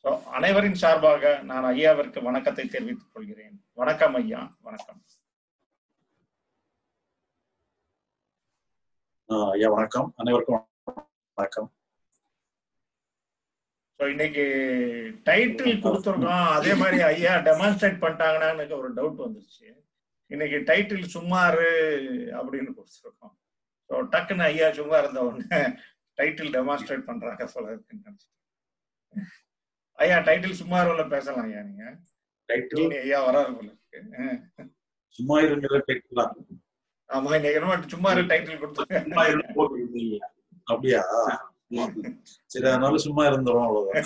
So, அனைவரின் சார்பாக நான் ஐயாவிற்கு வணக்கத்தை தெரிவித்துக் கொள்கிறேன் வணக்கம் ஐயா வணக்கம் ஆஹ் ஐயா வணக்கம் அனைவருக்கும் வணக்கம் ஸோ இன்னைக்கு டைட்டில் கொடுத்துருக்கோம் அதே மாதிரி ஐயா டெமான்ஸ்ட்ரேட் பண்ணிட்டாங்கன்னு எனக்கு ஒரு டவுட் வந்துருச்சு இன்னைக்கு டைட்டில் சும்மாரு அப்படின்னு கொடுத்துருக்கோம் ஸோ டக்குன்னு ஐயா சும்மா இருந்த உடனே டைட்டில் டெமான்ஸ்ட்ரேட் பண்றாங்க போல இருக்குன்னு நினைச்சிட்டேன். ஐயா டைட்டில் சும்மாருல பேசலாம் ஐயா நீங்க டைட்டில் நீ ஐயா வராது போல இருக்கு அஹ். சும்மா இருங்கிற டைட்டில் தான் ஆமா இன்னைக்கு என்னமோ சும்மாரு டைட்டில் சும்மா கொடுத்துருக்கேன் இருந்து போட்டுருந்தீங்க அப்படியா சரி அதனால சும்மா இருந்துரும் அவ்வளவுதான்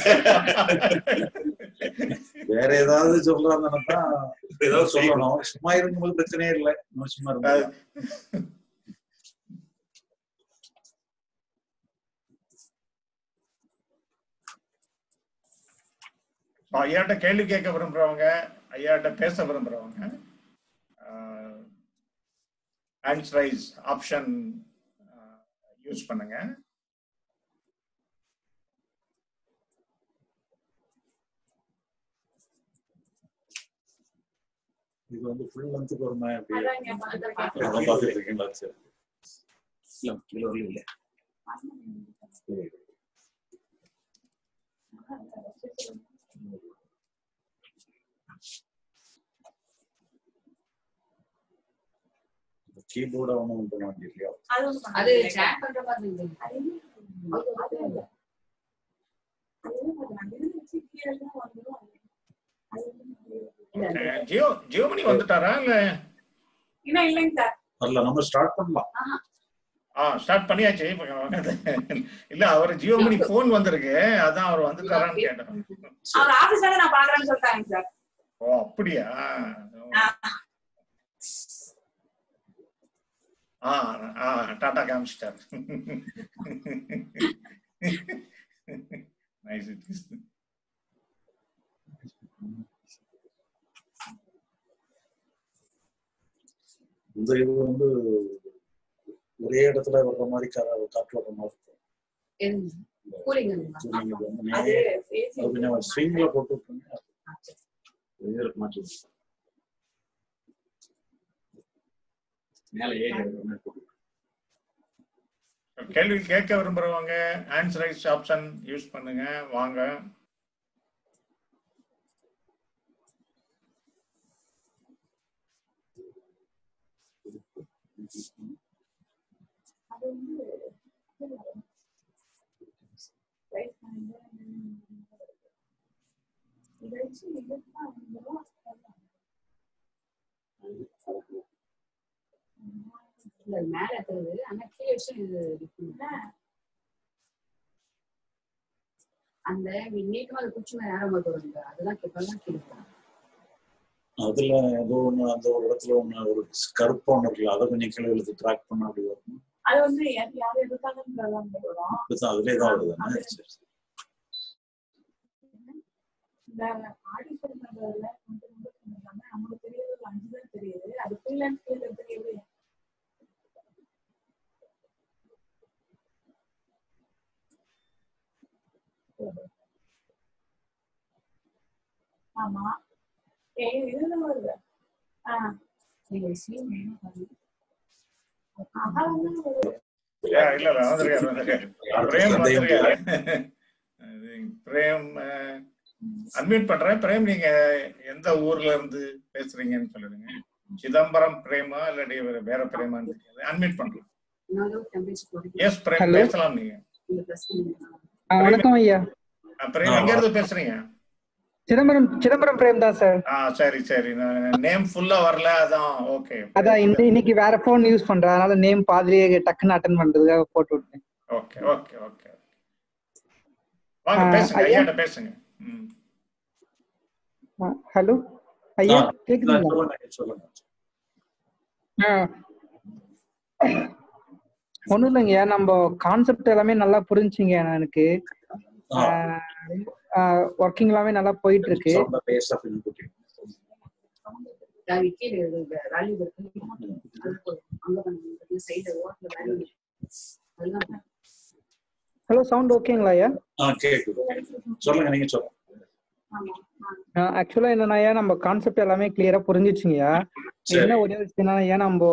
வேற ஏதாவது சொல்றாங்கன்னா ஏதாவது சொல்லணும் சும்மா இருக்கும்போது பிரச்சனையே இல்லை நம்ம சும்மா இருந்தா ஐயாட்ட கேள்வி கேட்க விரும்புறவங்க ஐயாட்ட பேச விரும்புறவங்க ஹேண்ட்ஸ் ரைஸ் ஆப்ஷன் யூஸ் பண்ணுங்க இது வந்து ஃபுல் லென்த்துக்கு வருமா அப்படி அதான் இங்க பக்கத்துல அதான் பாக்குறேன். பாத்துட்டு இருக்கீங்களா சரி இல்ல கீழே வரல இல்ல கீபோர்டு ஒன்றும் பண்ண வேண்டியது அது ஒண்ணும் பண்ண அது முடியல. chat பண்ற மாதிரி இருந்தது. அது இல்ல. அது அது இல்ல. அது இல்ல, அது நான் எழுதி வச்சு கீழே தான் வந்துரும். அது ஒண்ணும் முடியல. இல்ல, இல்ல. அஹ், ஜியோ ஜியோமணி வந்துட்டாரா இல்ல இன்னும் இல்லைங்க சார் வரல நம்ம ஸ்டார்ட் பண்ணலாம் ஆ ஸ்டார்ட் பண்ணியாச்சு இப்ப வாங்க. இல்ல அவர் ஜியோமணி போன் வந்திருக்கு அதான் அவர் வந்துட்டாரான்னு கேட்டேன் அவர் ஆபீஸ்ல நான் பாக்குறேன்னு சொல்லிட்டாங்க சார் ஓ அப்படியா ஆ ஆ டாடா காமிச்சிட்டார் நைஸ் இட் இஸ் இந்த இது வந்து ஒரே இடத்துல வர்ற மாதிரி கா- காற்று வர்ற மாதிரி இருக்கும் எது? cooling இருக்குங்களா? So, நீங்க இது வந்து அது நேரா- பேசி அது கொஞ்சம் ஸ்விங்ல போட்டு விட்டுருங்க ஆ, சரி. இதற்கு மாற்றி மேல ஏறி இருக்கிற மாதிரி போட்டு கேள்வி கேட்க விரும்புறவங்க ஆன்சர் ரைஸ் ஆப்ஷன் யூஸ் பண்ணுங்க வாங்க அது வந்து ரைட் பண்ணி இதை வச்சு இழுத்தா வந்துரும். இல்ல, அது மேல இருக்கிறது. ஆனா கீழே வச்சு இது இருக்குங்க. அந்த நீட்டமா அது குச்சி மேல நேரம் போட்டு வருங்க அதெல்லாம் இப்பெல்லாம் கீழே போகும். அதுல ஏதோ ஒண்ணு அந்த ஒரு இடத்துல ஒண்ணு ஒரு கருப்பா ஒண்ணு இருக்குல்ல அதை கொஞ்சம் கீழே இழுத்து ட்ராக் பண்ண அப்படி வரும் அது வந்து யார் யாரும் இருக்காங்கன்றதான் வரும் அதுதான் அதுலயே தான் வருது சரி சரி. இந்த ஆடிஷன் பண்றதுல கொஞ்சம் ரொம்ப சொன்னாங்க நமக்கு தெரியுது ஒரு அஞ்சு தான் தெரியுது அது ஃப்ரீலான்ஸ் தெரியுது எப்படி ஆமா ஏ இதுல வருது ஆ நீங்க சீன் வேணும் பாருங்க. அதான் வந்து வருது. இல்ல இல்ல இல்ல, வந்திருக்காரு வந்திருக்காரு பிரேம் வந்திருக்காரு அது பிரேம் அட்மிட் பண்றேன் பிரேம் நீங்க எந்த ஊர்ல இருந்து பேசுறீங்கன்னு சொல்லுங்க சிதம்பரம் பிரேமா இல்லாட்டி வேற- வேற பிரேமான்னு அட்மிட் பண்றேன் இன்னொரு டெம்பரேச்சர் போட்டு எஸ் பிரேம் Hello. பேசலாம் நீங்க நீங்க ப்ரெஸ் பண்ணுங்க ஆ, வணக்கம் ஐயா அஹ், பிரேம் எங்க இருந்து பேசுறீங்க சிதம்பரம் சிதம்பரம் பிரேம் தான் சார் ஆ சரி சரி நேம் ஃபுல்லா வரல அதான் ஓகே அதான் இந்த இன்னைக்கு வேற போன் யூஸ் பண்றேன் அதனால நேம் பாதிரியே டக்குன்னு அட்டன் பண்றதுக்காக போட்டு விட்டேன் ஓகே ஓகே ஓகே வாங்க ஆ, பேசுங்க ஐயா. ஐயாட்ட பேசுங்க ம். ஹலோ ஐயா ஆ, கேக்குதுங்களா சொல்லுங்க சொல்லுங்க ஒண்ணும் இல்லைங்கய்யா நம்ம கான்செப்ட் எல்லாமே நல்லா புரிஞ்சுங்க எனக்கு ஒர்க்கிங் எல்லாமே நல்லா போயிட்டு இருக்கு சவுண்டா பேச பின் போட்டு அது கீழே வேல்யூ இருக்கு அது போதும். அங்க பண்ணுங்க சைடு ஓட்டுல வேல்யூ அதெல்லாம் ஹலோ சவுண்ட் ஓகேங்களா ஐயா ஆ கேக்குது சொல்லுங்க நீங்க சொல்லுங்க ஆமா ஆக்சுவலா என்னன்னாயா நம்ம கான்செப்ட் எல்லாமே கிளியரா புரிஞ்சிச்சுங்கய்யா சரி என்ன ஒரே விஷயம் என்னன்னா நம்ம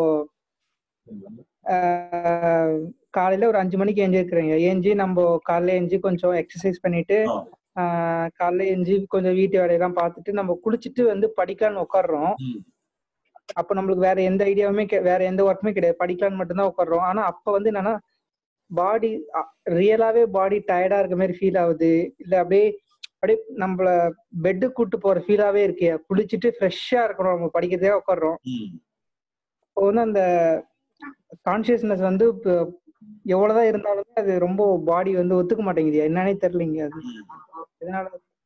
ஆஹ், காலையில ஒரு அஞ்சு மணிக்கு எஞ்சிருக்கிறேங்க ஏஞ்சி நம்ம காலையில எஞ்சி கொஞ்சம் எக்ஸசைஸ் பண்ணிட்டு ஆ. ஆஹ், காலையில எஞ்சி கொஞ்சம் வீட்டு வேலையெல்லாம் பார்த்துட்டு நம்ம குளிச்சுட்டு வந்து படிக்கலாம்னு உட்காடுறோம் ம். அப்ப நம்மளுக்கு வேற எந்த ஐடியாவுமே கெ- வேற எந்த ஒர்க்குமே கிடையாது படிக்கலாம்னு மட்டும்தான் உட்காடுறோம் ஆனா அப்ப வந்து என்னன்னா பாடி ரியலாவே பாடி டயர்டா இருக்க மாதிரி ஃபீல் ஆகுது இல்ல அப்படியே அப்படியே நம்மள பெட்டு கூட்டு போற ஃபீலாவே இருக்கு குளிச்சுட்டு ஃப்ரெஷ்ஷா இருக்கிறோம் நம்ம படிக்கிறதே உட்காடுறோம் ம். இப்போ வந்து அந்த கான்சியஸ்னஸ் வந்து இப்போ எவ்வளவுதான் இருந்தாலுமே அது ரொம்ப பாடி வந்து ஒத்துக்க மாட்டேங்குது என்னன்னே தெரியலங்க அது ம். இதனால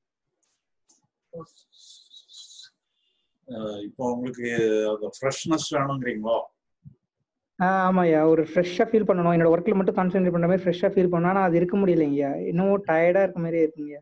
அஹ் இப்போ உங்களுக்கு அந்த ஃப்ரெஷ்னஸ் வேணுங்கிறீங்களோ ஆஹ் ஆமாய்யா ஒரு ஃப்ரெஷ்ஷா ஃபீல் பண்ணணும் என்னோட ஒர்க்ல மட்டும் கான்சென்ட்ரேட் பண்ற மாதிரி ஃப்ரெஷ்ஷா ஃபீல் பண்ணணும் ஆனா அது இருக்க முடியலைங்கய்யா இன்னமும் டயர்டா இருக்க மாதிரி இருக்குங்கய்யா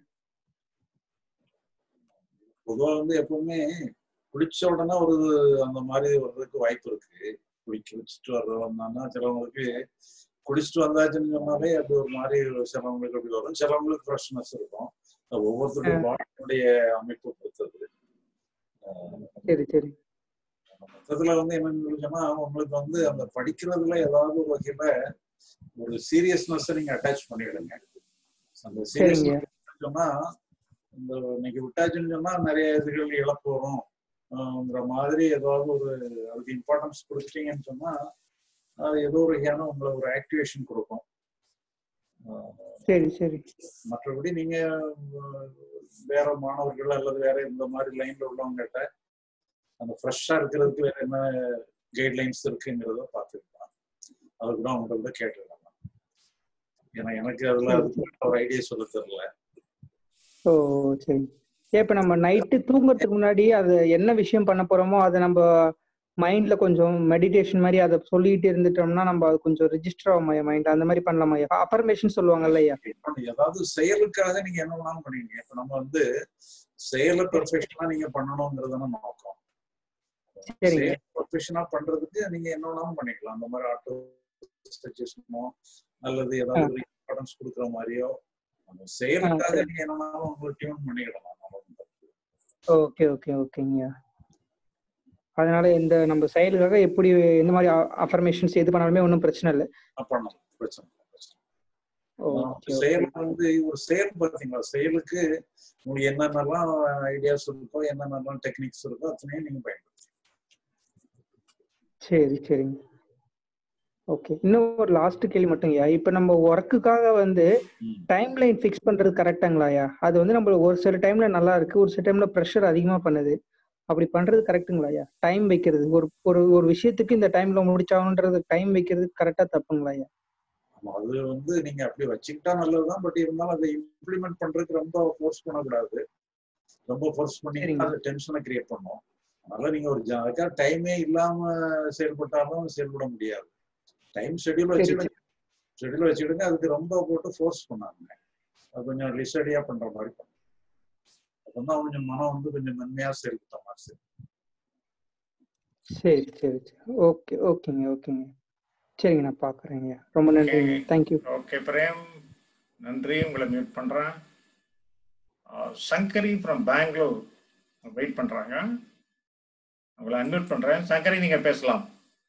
பொதுவா வந்து எப்பவுமே குளிச்ச உடனே ஒரு அந்த மாதிரி வர்றதுக்கு வாய்ப்பு இருக்கு குளிக்க குளிச்சுட்டு வர்றவங்கன்னா சிலவங்களுக்கு குளிச்சுட்டு வந்தாச்சுன்னு சொன்னாலே அது ஒரு மாதிரி சிலவங்களுக்கு அப்படி வரும் சிலவங்களுக்கு ஃப்ரெஷ்னஸ் இருக்கும் அது ஒவ்வொருத்தருடைய பாடியுடைய அமைப்பு பொறுத்தது அஹ் சரி சரி மொத்தத்துல வந்து என்னன்னு சொன்னா உங்களுக்கு வந்து அந்த படிக்கிறதுல ஏதாவது ஒரு வகையில ஒரு சீரியஸ்னஸ் நீங்க அட்டாச் பண்ணிடுங்க அந்த சரிங்க சீரியஸ்னஸ் சொன்னா இந்த இன்னைக்கு விட்டாச்சுன்னு சொன்னா நிறைய இதுகள் இழப்பு வரும் ஆஹ்ங்கிற மாதிரி ஏதாவது ஒரு அதுக்கு இம்பார்ட்டன்ஸ் கொடுத்துட்டீங்கன்னு சொன்னா அது ஏதோ ஒரு வகையான உங்களை ஒரு ஆக்டிவேஷன் கொடுக்கும் ஆஹ் சரி சரி மற்றபடி நீங்க அஹ், வேற மாணவர்கள் அல்லது வேற இந்த மாதிரி லைன்ல உள்ளவங்ககிட்ட அந்த ஃப்ரெஷ்ஷா இருக்கிறதுக்கு வேற என்ன கைட்லைன்ஸ் இருக்குங்கிறத பார்த்துக்கலாம் அது கூட அவங்கள்ட்ட கேட்டுக்கலாம் ஏன்னா எனக்கு அதுல அதுக்கு ஒரு ஐடியா சொல்ல தெரியல ஓ சரி ஏன் இப்ப நம்ம நைட்டு தூங்குறதுக்கு முன்னாடி அது என்ன விஷயம் பண்ண போறோமோ அதை நம்ம மைண்ட்ல கொஞ்சம் மெடிடேஷன் மாதிரி அதை சொல்லிட்டு இருந்துட்டோம்னா நம்ம அது கொஞ்சம் ரிஜிஸ்டர் ஆகும் மைண்ட் அந்த மாதிரி பண்ணலாமா அஃபர்மேஷன் சொல்லுவாங்கல்ல ஐயா இன்னொன்னு ஏதாவது செயலுக்காக நீங்க என்ன வேணாலும் பண்ணுவீங்க இப்ப நம்ம வந்து செயலை பெர்ஃபெக்ஷனா நீங்க பண்ணணுங்கிறதான நோக்கம் சரிங்க செயல் பெர்ஃபெக்ஷனா பண்றதுக்கு நீங்க என்ன வேணாலும் பண்ணிக்கலாம் அந்த மாதிரி ஆட்டோ சஜஷனோ அல்லது ஏதாவது ஒரு இம்பார்ட்டன்ஸ் கொடுக்குற மாதிரியோ அந்த செயலுக்காக நீங்க என்ன வேணாலும் உங்களுக்கு டியூன் பண்ணிக்கிடலாம் ஓகே ஓகே ஓகேங்க அதனால இந்த நம்ம செயலுக்காக எப்படி இந்த மாதிரி அஃபர்மேஷன்ஸ் எது பண்ணாலுமே ஒன்றும் பிரச்சனை இல்லை நான் பண்ணலாம் பிரச்சனை இல்லை, பிரச்சனை இல்லை. ஓகே செயல் வந்து ஒரு செயல் பாத்தீங்களா செயலுக்கு உங்களுக்கு என்னென்னலாம் ஐடியாஸ் இருக்கோ என்னென்னலாம் டெக்னிக்ஸ் இருக்கோ அத்தனையும் நீங்க பயன்படுத்தலாம் சரி சரிங்க ஓகே இன்னும் ஒரு லாஸ்ட் கேள்வி மட்டும்யா இப்போ நம்ம ஒர்க்குக்காக வந்து ம். டைம் லைன் ஃபிக்ஸ் பண்றது கரெக்டாங்களாயா அது வந்து நம்ம ஒரு சில டைம்ல நல்லா இருக்கு ஒரு சில டைம்ல ப்ரெஷர் அதிகமா பண்ணுது அப்படி பண்றது கரெக்ட்டுங்களாயா டைம் வைக்கிறது ஒரு ஒரு ஒரு விஷயத்துக்கு இந்த டைம்ல முடிச்சாகணுன்றது டைம் வைக்கிறது கரெக்டா தப்புங்களாயா ஆமா, அது வந்து நீங்க அப்படி வச்சுக்கிட்டா நல்லதுதான் பட் இருந்தாலும் அதை இம்ப்ளிமெண்ட் பண்றதுக்கு ரொம்ப ஃபோர்ஸ் பண்ணக்கூடாது ரொம்ப ஃபோர்ஸ் பண்ணி சரிங்க. அது டென்ஷனை கிரியேட் பண்ணும் அதனால நீங்க ஒரு ஜா- அதுக்காக டைமே இல்லாம செயல்பட்டாலும் செயல்பட முடியாது டைம் ஷெட்யூல் சரி, வச்சுடுங்க ஷெட்யூல் வச்சுடுங்க அதுக்கு ரொம்ப போட்டு ஃபோர்ஸ் பண்ணாங்க அது கொஞ்சம் லிசடியா பண்ற மாதிரி பண்ணும் அப்பதான் கொஞ்சம் மனம் வந்து கொஞ்சம் மென்மையா செயல்பட்ட மாதிரி செய்யும். சரி சரி சரி ஓகே ஓகேங்க ஓகேங்க சரிங்க நான் பாக்குறேங்க ரொம்ப நன்றிங்க தேங்க்யூ ஓகே பிரேம் நன்றி உங்களை மியூட் பண்றேன் ஆஹ் சங்கரி ஃப்ரம் பெங்களூர் வெயிட் பண்றாங்க உங்களை அன்மியூட் பண்றேன் சங்கரி நீங்க பேசலாம்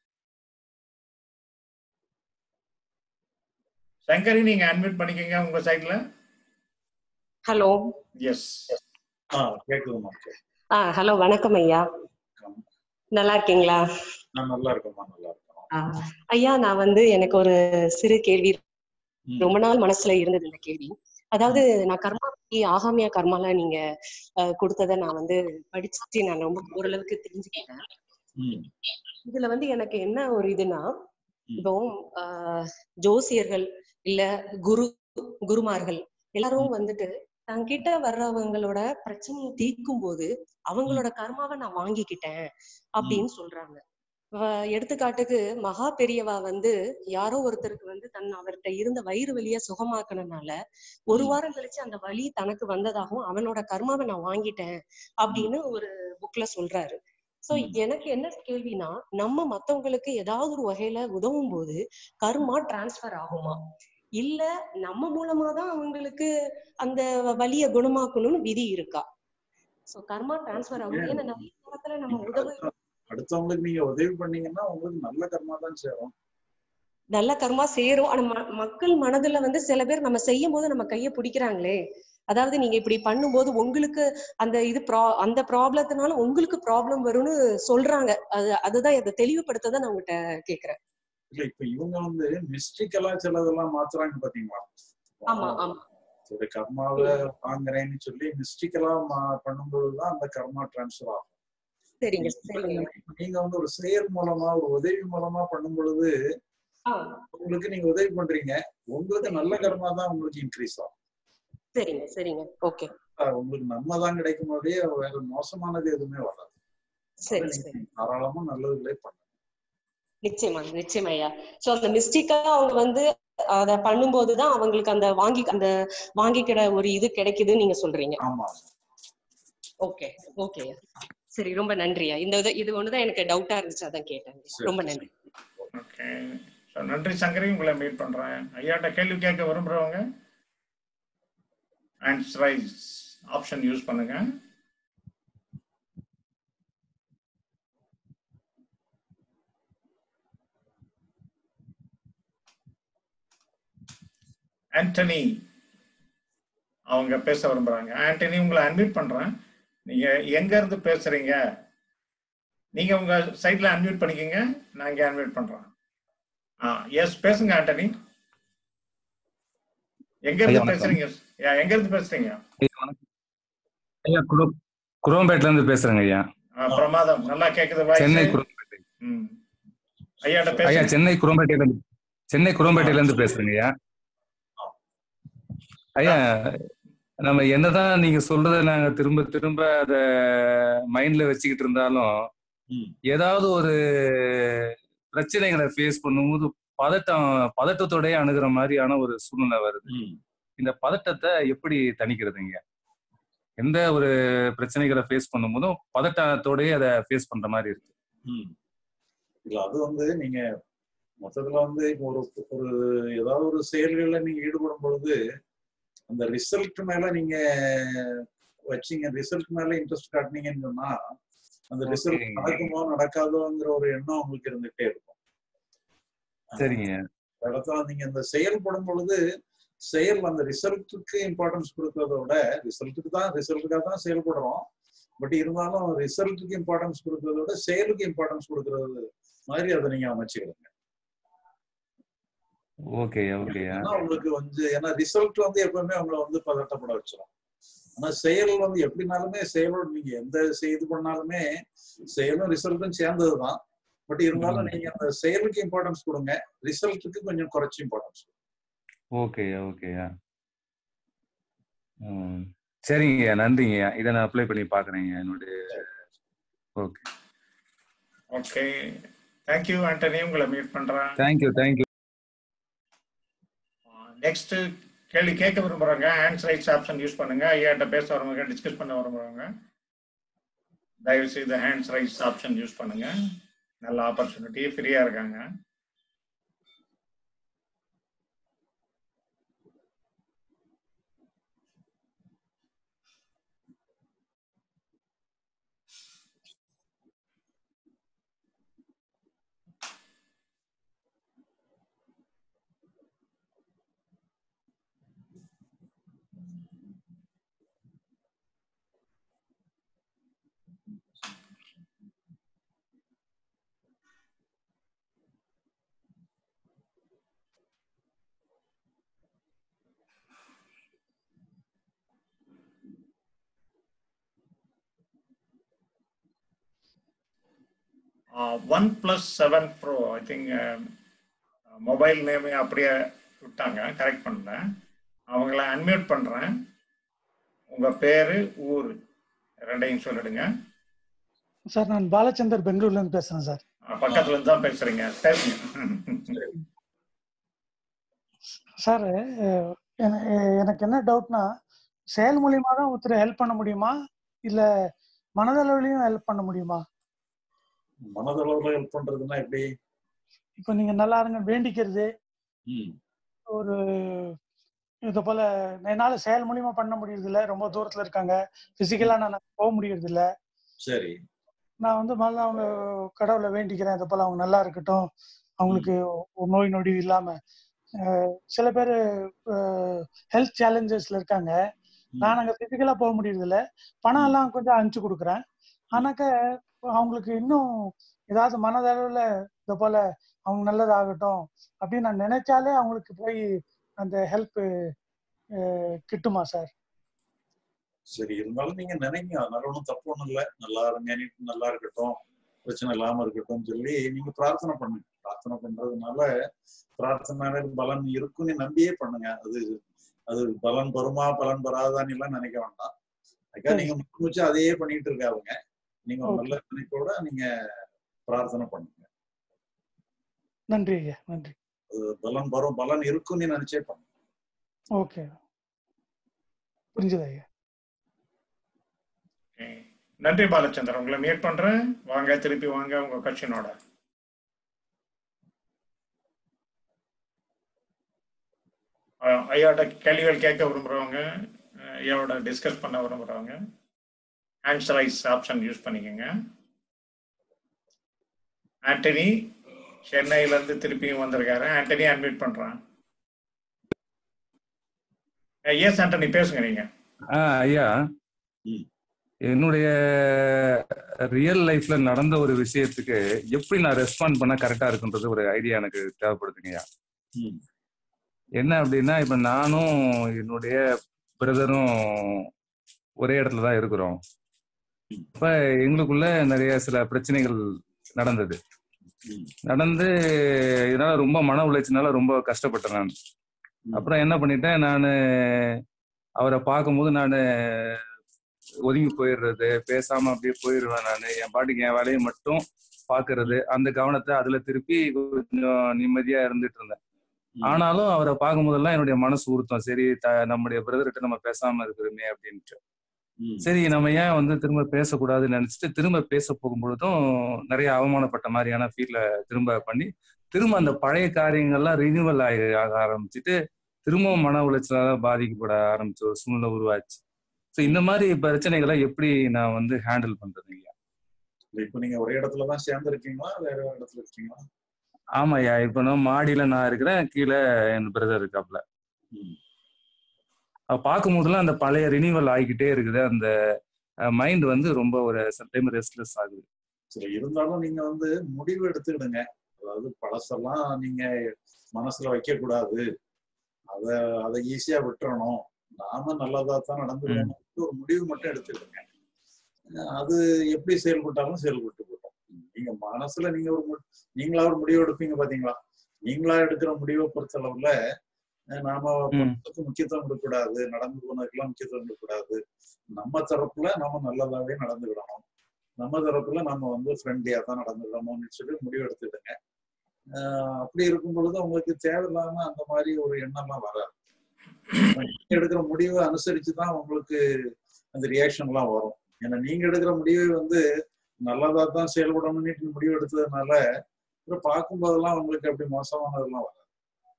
சங்கரி நீங்க அன்மியூட் பண்ணிக்கங்க உங்க சைட்ல ஹலோ எஸ் ஆ கேக்குதுமா கேக்குது. ஆ ஹலோ வணக்கம் ஐயா நல்லா இருக்கீங்களா நான் நல்லா இருக்கேம்மா நல்லா இருக்கேன் ஆ, ஐயா நான் வந்து எனக்கு ஒரு சிறு கேள்வி ம். ரொம்ப நாள் மனசுல இருந்தது இந்த கேள்வி அதாவது நான் கர்மா பத்தி ஆகாமியா கர்மால நீங்க அஹ், கொடுத்ததை நான் வந்து படிச்சுட்டு நான் ரொம்ப ஓரளவுக்கு தெரிஞ்சுக்கிட்டேன் ம் இதுல வந்து எனக்கு என்ன ஒரு இதுனா ம். இப்போ ஆஹ், ஜோசியர்கள் இல்ல குரு குருமார்கள் எல்லாரும் வந்துட்டு தங்கிட்ட வர்றவங்களோட பிரச்சனையை தீர்க்கும் போது அவங்களோட கர்மாவை நான் வாங்கிக்கிட்டேன் அப்படின்னு சொல்றாங்க வ- எடுத்துக்காட்டுக்கு மகா பெரியவா வந்து யாரோ ஒருத்தருக்கு வந்து தன் அவர்கிட்ட இருந்த வயிறு வலிய சுகமாக்குனனால ஒரு ம். வாரம் கழிச்சு அந்த வலி தனக்கு வந்ததாகவும் அவனோட கர்மாவை நான் வாங்கிட்டேன் அப்படின்னு ஒரு புக்ல சொல்றாரு சோ ம். எனக்கு என்ன கேள்வினா நம்ம மத்தவங்களுக்கு ஏதாவது ஒரு வகையில உதவும் போது கர்மா டிரான்ஸ்ஃபர் ஆகுமா இல்ல நம்ம மூலமா தான் அவங்களுக்கு அந்த வலிய குணமாக்கணும்னு விதி இருக்கா சோ கர்மா டிரான்ஸ்ஃபர் ஆகும் ஏன்னா நிறைய நேரத்துல நம்ம உதவி அடுத்தவங்களுக்கு நீங்க உதவி பண்ணீங்கன்னா உங்களுக்கு நல்ல கர்மா தான் சேரும் நல்ல கர்மா சேரும் ஆனா ம- மக்கள் மனதுல வந்து சில பேர் நம்ம செய்யும் போது நம்ம கைய பிடிக்கிறாங்களே அதாவது நீங்க இப்படி பண்ணும்போது உங்களுக்கு அந்த இது ப்ரா அந்த ப்ராப்ளத்தினால உங்களுக்கு ப்ராப்ளம் வரும்னு சொல்றாங்க அது அதுதான் இதை தெளிவுபடுத்த தான் நான் உங்ககிட்ட கேக்குறேன் இல்ல இப்ப இவங்க வந்து மிஸ்டிக்கலா சிலதெல்லாம் மாத்துறாங்க பாத்தீங்களா ஆமா ஆமா ஒரு கர்மாவை வாங்குறேன்னு சொல்லி மிஸ்டிக்கலா பண்ணும்பொழுதுதான் அந்த கர்மா டிரான்ஸ்ஃபர் ஆகும் சரிங்க சரிங்க நீங்க வந்து ஒரு செயல் மூலமா ஒரு உதவி மூலமா பண்ணும் பொழுது ஆ, உங்களுக்கு நீங்க உதவி பண்றீங்க உங்களுக்கு நல்ல கர்மா தான் உங்களுக்கு இன்க்ரீஸ் ஆகும் சரிங்க சரிங்க ஓகே அஹ் உங்களுக்கு நன்மை தான் கிடைக்கும் போதே வேற மோசமானது எதுவுமே வராது சரி நீங்க சரி தாராளமா நல்லதுகளே பண்ணுங்க நிச்சயமா நிச்சயமா ஐயா சோ அந்த மிஸ்டேக்கா அவங்க வந்து அத பண்ணும்போதுதான் அவங்களுக்கு அந்த வாங்கி அந்த வாங்கிக்கிற ஒரு இது கிடைக்குதுன்னு நீங்க சொல்றீங்க ஆமா ஓகே ஓகே சரி ரொம்ப நன்றியா இந்த இது இது ஒண்ணுதான் எனக்கு டவுட்டா இருந்துச்சு அதான் கேட்டேன் சரி. ரொம்ப நன்றி ஓகே ஸோ நன்றி சங்கரி உங்களை மீட் பண்றேன் ஐயாட்ட கேள்வி கேட்க விரும்புறவங்க ஆன்சர் ரைஸ் ஆப்ஷன் யூஸ் பண்ணுங்க ஆண்டனி அவங்க பேச விரும்புறாங்க ஆண்டனி உங்களை அன்மியூட் பண்றேன் நீங்க எங்க இருந்து பேசுறீங்க நீங்க உங்க சைட்ல அன்மியூட் பண்ணிக்கங்க நான் இங்க அன்மியூட் பண்றேன் ஆ எஸ் பேசுங்க ஆண்டனி எங்க ஐயா, இருந்து வணக்கம். பேசுறீங்க யா, எங்க இருந்து பேசுறீங்க ஐயா வணக்கம் ஐயா குரோ குரோம்பேட்ல இருந்து பேசுறேங்க ஐயா ஆ, பிரமாதம் நல்லா கேக்குது சென்னை வாய்ஸ் குரோம்பேட்டை ம் ஐயாட்ட ஐயா பேசுங்க சென்னை குரோம்பேட்டையில இருந்து சென்னை குரோம்பேட்டையில இருந்து பேசுறேங்க ஐயா ஐயா நம்ம என்னதான் நீங்க சொல்றத நாங்க திரும்ப திரும்ப அத மைண்ட்ல வச்சுக்கிட்டு இருந்தாலும் ம். ஏதாவது ஒரு பிரச்சனைகளை ஃபேஸ் பண்ணும்போது பதட்டம் பதட்டத்தோடயே அணுகிற மாதிரியான ஒரு சூழ்நிலை வருது ம். இந்த பதட்டத்தை எப்படி தணிக்கிறதுங்க எந்த ஒரு பிரச்சனைகளை ஃபேஸ் பண்ணும்போதும் பதட்டத்தோடயே அதை ஃபேஸ் பண்ற மாதிரி இருக்கு ம். இல்ல அது வந்து நீங்க மொத்தத்துல வந்து இப்போ ஒரு ஒரு ஏதாவது ஒரு செயல்களில் நீங்க ஈடுபடும் பொழுது அந்த ரிசல்ட் மேல நீங்க வச்சீங்க ரிசல்ட் மேல இன்ட்ரெஸ்ட் காட்டினீங்கன்னு சொன்னா அந்த ரிசல்ட் ஓகேங்க. நடக்குமோ நடக்காதோங்கிற ஒரு எண்ணம் உங்களுக்கு இருந்துகிட்டே இருக்கும் சரிங்க அந்த இடத்துல நீங்க இந்த செயல்படும் பொழுது செயல் அந்த ரிசல்ட்டுக்கு இம்பார்ட்டன்ஸ் கொடுக்கறத விட ரிசல்ட்டுக்கு தான் ரிசல்ட்டுக்காக தான் செயல்படுறோம் பட் இருந்தாலும் ரிசல்ட்டுக்கு இம்பார்ட்டன்ஸ் கொடுக்கறத விட செயலுக்கு இம்பார்ட்டன்ஸ் கொடுக்கறது மாதிரி அதை நீங்க அமைச்சுக்கிடுங்க ஓகேயா ஓகேயா ஏன்னா உங்களுக்கு வந்து ஏன்னா ரிசல்ட் வந்து எப்பவுமே உங்களை வந்து பதட்டப்பட வச்சிடும் ஆனா செயல் வந்து எப்படினாலுமே செயலோட நீங்க எந்த செய்து பண்ணாலுமே செயலும் ரிசல்ட்டும் சேர்ந்ததுதான் பட் இருந்தாலும் நீங்க அந்த செயலுக்கு இம்பார்ட்டன்ஸ் கொடுங்க ரிசல்ட்டுக்கு கொஞ்சம் குறைச்சி இம்பார்ட்டன்ஸ் ஓகேயா ஓகேயா ம் சரிங்கய்யா நன்றிங்கய்யா இதை நான் அப்ளை பண்ணி பார்க்குறேங்க என்னுடைய ஓகே ஓகே தேங்க்யூ ஆண்டனி உங்களை மீட் பண்றேன் தேங்க்யூ தேங்க்யூ நெக்ஸ்ட் கேள்வி கேட்க விரும்புறவங்க ஆன்சர் ரைட்ஸ் ஆப்ஷன் யூஸ் பண்ணுங்க ஐயாட்ட பேச வரவங்க டிஸ்கஸ் பண்ண விரும்புறவங்க தயவு செய்து ஹேண்ட்ஸ் ரைட்ஸ் ஆப்ஷன் யூஸ் பண்ணுங்க நல்ல ஆப்பர்ச்சுனிட்டி ஃப்ரீயா இருக்காங்க one plus seven bro I think mobile நேமே அப்படியே விட்டாங்க கரெக்ட் பண்ணேன் அவங்கள அன்மியூட் பண்றேன் உங்க பேரு ஊர் ரெண்டையும் சொல்லிடுங்க சார் நான் பாலச்சந்தர் பெங்களூர்ல இருந்து பேசுறேன் சார் அஹ் பக்கத்துல இருந்து தான் பேசுறீங்க பேசுங்க சார் அஹ், என- எனக்கு என்ன டவுட்னா செயல் மூலியமா தான் ஒருத்தர் ஹெல்ப் பண்ண முடியுமா இல்ல மனதளவுலயும் ஹெல்ப் பண்ண முடியுமா மனதளவுல ஹெல்ப் பண்றதுன்னா எப்படி இப்போ நீங்க நல்லா இருங்க வேண்டிக்கிறது ம். ஒரு இது போல என்னால செயல் மூலியமா பண்ண முடியறது இல்ல ரொம்ப தூரத்துல இருக்காங்க பிசிக்கலா நான் போக முடியறது இல்ல சரி நான் வந்து முதல்ல அவங்க கடவுளை வேண்டிக்கிறேன் இது போல அவங்க நல்லா இருக்கட்டும் அவங்களுக்கு ஒரு நோய் நொடி இல்லாம அஹ் சில பேர் ஹெல்த் சேலஞ்சஸ்ல இருக்காங்க நான் அங்க பிசிக்கலா போக முடியறது இல்ல பணம் எல்லாம் கொஞ்சம் அனுப்பிச்சு கொடுக்குறேன் ஆனாக்க அவங்களுக்கு இன்னும் ஏதாவது மனதளவுல இது போல அவங்க நல்லதாகட்டும் அப்படின்னு நான் நினைச்சாலே அவங்களுக்கு போய் அந்த ஹெல்ப் கிட்டுமா சார் சரி இருந்தாலும் நீங்க நினைங்க அதனால ஒன்றும் தப்பு ஒண்ணும் இல்லை நல்லா இருங்க நீ நல்லா இருக்கட்டும் பிரச்சனை இல்லாம இருக்கட்டும் சொல்லி நீங்க பிரார்த்தனை பண்ணுங்க பிரார்த்தனை பண்றதுனால பிரார்த்தனை பலன் இருக்குன்னு நம்பியே பண்ணுங்க அது அது பலன் வருமா பலன் வராதான்னு எல்லாம் நினைக்க வேண்டாம் அதுக்காக நீங்க முச்சு அதையே பண்ணிட்டு இருக்காதுங்க நீங்க ஒரு நல்ல நினைப்போட நீங்க பிரார்த்தனை பண்ணுங்க நன்றி ஐயா நன்றி அது பலன் வரும் பலன் இருக்குன்னு நினைச்சே பண்ணுங்க ஓகே புரிஞ்சுது ஐயா நன்றி பாலச்சந்திரன் உங்களை மீட் பண்றேன் வாங்க திருப்பி வாங்க உங்க கட்சினோட அஹ் ஐயாட்ட கேள்விகள் கேட்க விரும்புறவங்க அஹ் ஐயாவோட டிஸ்கஸ் பண்ண விரும்புறவங்க ஆன்சர் ஐஸ் ஆப்ஷன் யூஸ் பண்ணிக்கோங்க ஆண்டனி சென்னையில இருந்து திருப்பியும் வந்திருக்காரு ஆண்டனி அட்மிட் பண்றான் எஸ் ஆண்டனி பேசுங்க நீங்க ஆ ஐயா என்னுடைய ரியல் லைஃப்ல நடந்த ஒரு விஷயத்துக்கு எப்படி நான் ரெஸ்பாண்ட் பண்ண கரெக்டா இருக்குன்றது ஒரு ஐடியா எனக்கு தேவைப்படுதுங்கய்யா என்ன அப்படின்னா இப்ப நானும் என்னுடைய பிரதரும் ஒரே இடத்துல தான் இருக்கிறோம் இப்ப எங்களுக்குள்ள நிறைய சில பிரச்சனைகள் நடந்தது நடந்து இதனால ரொம்ப மன உளைச்சனால ரொம்ப கஷ்டப்பட்டேன் நான் அப்புறம் என்ன பண்ணிட்டேன் நான் அவரை பார்க்கும்போது நான் ஒதுங்கி போயிடுறது பேசாம அப்படியே போயிடுவேன் நான் என் பாட்டுக்கு என் வேலையை மட்டும் பாக்குறது அந்த கவனத்தை அதுல திருப்பி கொஞ்சம் நிம்மதியா இருந்துட்டு இருந்தேன் ஆனாலும் அவரை பார்க்கும்போதெல்லாம் என்னுடைய மனசு உறுத்தம் சரி த நம்முடைய பிரதர்கிட்ட நம்ம பேசாம இருக்கிறோமே அப்படின்ட்டு சரி நம்ம ஏன் வந்து திரும்ப பேசக்கூடாதுன்னு நினைச்சிட்டு திரும்ப பேச போகும்பொழுதும் நிறைய அவமானப்பட்ட மாதிரியான ஃபீல்ல திரும்ப பண்ணி திரும்ப அந்த பழைய காரியங்கள்லாம் ரினியூவல் ஆகி ஆக ஆரம்பிச்சுட்டு திரும்பவும் மன உளைச்சலால பாதிக்கப்பட ஆரம்பிச்ச ஒரு சூழ்நிலை உருவாச்சு ஸோ இந்த மாதிரி பிரச்சனைகளை எப்படி நான் வந்து ஹேண்டில் பண்றதுங்க இப்ப நீங்க ஒரே இடத்துல தான் சேர்ந்து இருக்கீங்களா வேற ஒரு இடத்துல இருக்கீங்களா ஆமாய்யா இப்ப நான் மாடியில நான் இருக்கிறேன் கீழே என் பிரதர் இருக்காப்ல பார்க்கும் போதெல்லாம் அந்த பழைய ரினியூவல் ஆகிக்கிட்டே இருக்குது அந்த மைண்ட் வந்து ரொம்ப ஒரு டைம் ரெஸ்ட்லெஸ் ஆகுது சரி இருந்தாலும் நீங்க வந்து முடிவு எடுத்துக்கிடுங்க அதாவது பழசெல்லாம் நீங்க மனசுல வைக்க கூடாது அத அதை ஈஸியா விட்டுறணும் நாம நல்லதா தான் நடந்துக்கணும் ஒரு முடிவு மட்டும் எடுத்துக்கிடுங்க அது எப்படி செயல்பட்டாலும் செயல்பட்டு போட்டோம் நீங்க மனசுல நீங்க ஒரு நீங்களா ஒரு முடிவு எடுப்பீங்க பாத்தீங்களா நீங்களா எடுக்கிற முடிவை பொறுத்தளவுல நாம முக்கியத்துவம் கொடுக்கக்கூடாது நடந்து போனதுக்கெல்லாம் முக்கியத்துவம் கொடுக்கக்கூடாது நம்ம தரப்புல நம்ம நல்லதாவே நடந்துக்கிடணும் நம்ம தரப்புல நம்ம வந்து ஃப்ரெண்ட்லியா தான் நடந்துக்கணும்னு சொல்லி முடிவு எடுத்துடுங்க அப்படி இருக்கும் பொழுது உங்களுக்கு தேவையில்லாம அந்த மாதிரி ஒரு எண்ணம்லாம் வராது எடுக்கிற முடிவை அனுசரிச்சு தான் உங்களுக்கு அந்த ரியாக்ஷன்லாம் வரும் ஏன்னா நீங்க எடுக்கிற முடிவை வந்து நல்லதா தான் செயல்படணும்னு முடிவு எடுத்ததுனால அப்புறம் பார்க்கும் போதெல்லாம் உங்களுக்கு அப்படி மோசமானதெல்லாம் வராது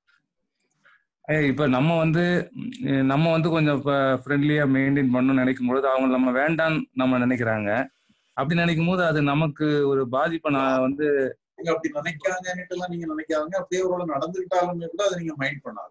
இப்ப நம்ம வந்து நம்ம வந்து கொஞ்சம் இப்ப ஃப்ரெண்ட்லியா மெயின்டைன் பண்ணணும்னு நினைக்கும் பொழுது அவங்க நம்ம வேண்டான்னு நம்ம நினைக்கிறாங்க அப்படி நினைக்கும் போது அது நமக்கு ஒரு பாதிப்பை நான் வந்து நீங்க அப்படி நினைக்காங்கன்னுட்டு எல்லாம் நீங்க நினைக்காதீங்க அப்படியே ஒரு நடந்துகிட்டாலுமே கூட அதை நீங்க மைண்ட் பண்ணாதுங்க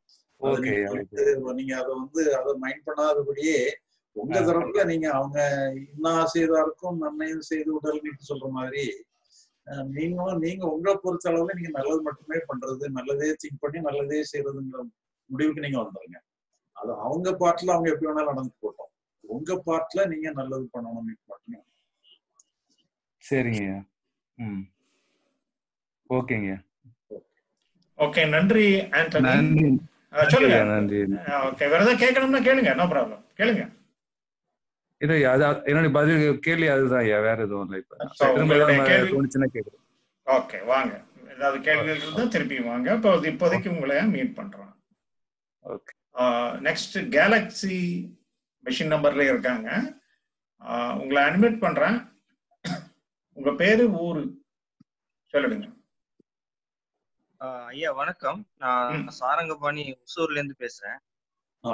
நீங்க அதை வந்து அதை மைண்ட் பண்ணாதபடியே உங்க தரப்புல நீங்க அவங்க இன்னா செய்தாருக்கும் நன்மையும் செய்து உடல் சொல்ற மாதிரி நீங்களும் நீங்க உங்களை பொறுத்த அளவுல நீங்க நல்லது மட்டுமே பண்றது நல்லதே திங்க் பண்ணி நல்லதே செய்யறதுங்கிற முடிவுக்கு நீங்க வந்துருங்க அது அவங்க பாட்டுல அவங்க எப்படி வேணாலும் நடந்து போட்டோம் உங்க பாட்டுல நீங்க நல்லது பண்ணணும் மட்டுமே சரிங்க ம் ஓகேங்க ஓகே நன்றி ஆண்டனி நன்றி சொல்லுங்க நன்றி ஓகே வேற ஏதாவது கேட்கணும்னா கேளுங்க நோ ப்ராப்ளம் கேளுங்க இது அது என்னுடைய பதில் கேள்வி அதுதான் ஐயா வேற எதுவும் இல்லை இப்ப திரும்ப ஏதாவது தோணுச்சுன்னா கேக்குறேன் ஓகே வாங்க ஏதாவது கேள்விகள் இருந்தா திருப்பி வாங்க இப்போ இப்போதைக்கு உங்களை மீட் பண்றோம் ஓகே நெக்ஸ்ட் கேலக்ஸி மெஷின் நம்பர்ல இருக்காங்க உங்களை அட்மிட் பண்றேன் உங்க பேரு ஊரு சொல்லிடுங்க ஐயா வணக்கம் நான் சாரங்கபாணி ஒசூர்ல இருந்து பேசுறேன் ஆ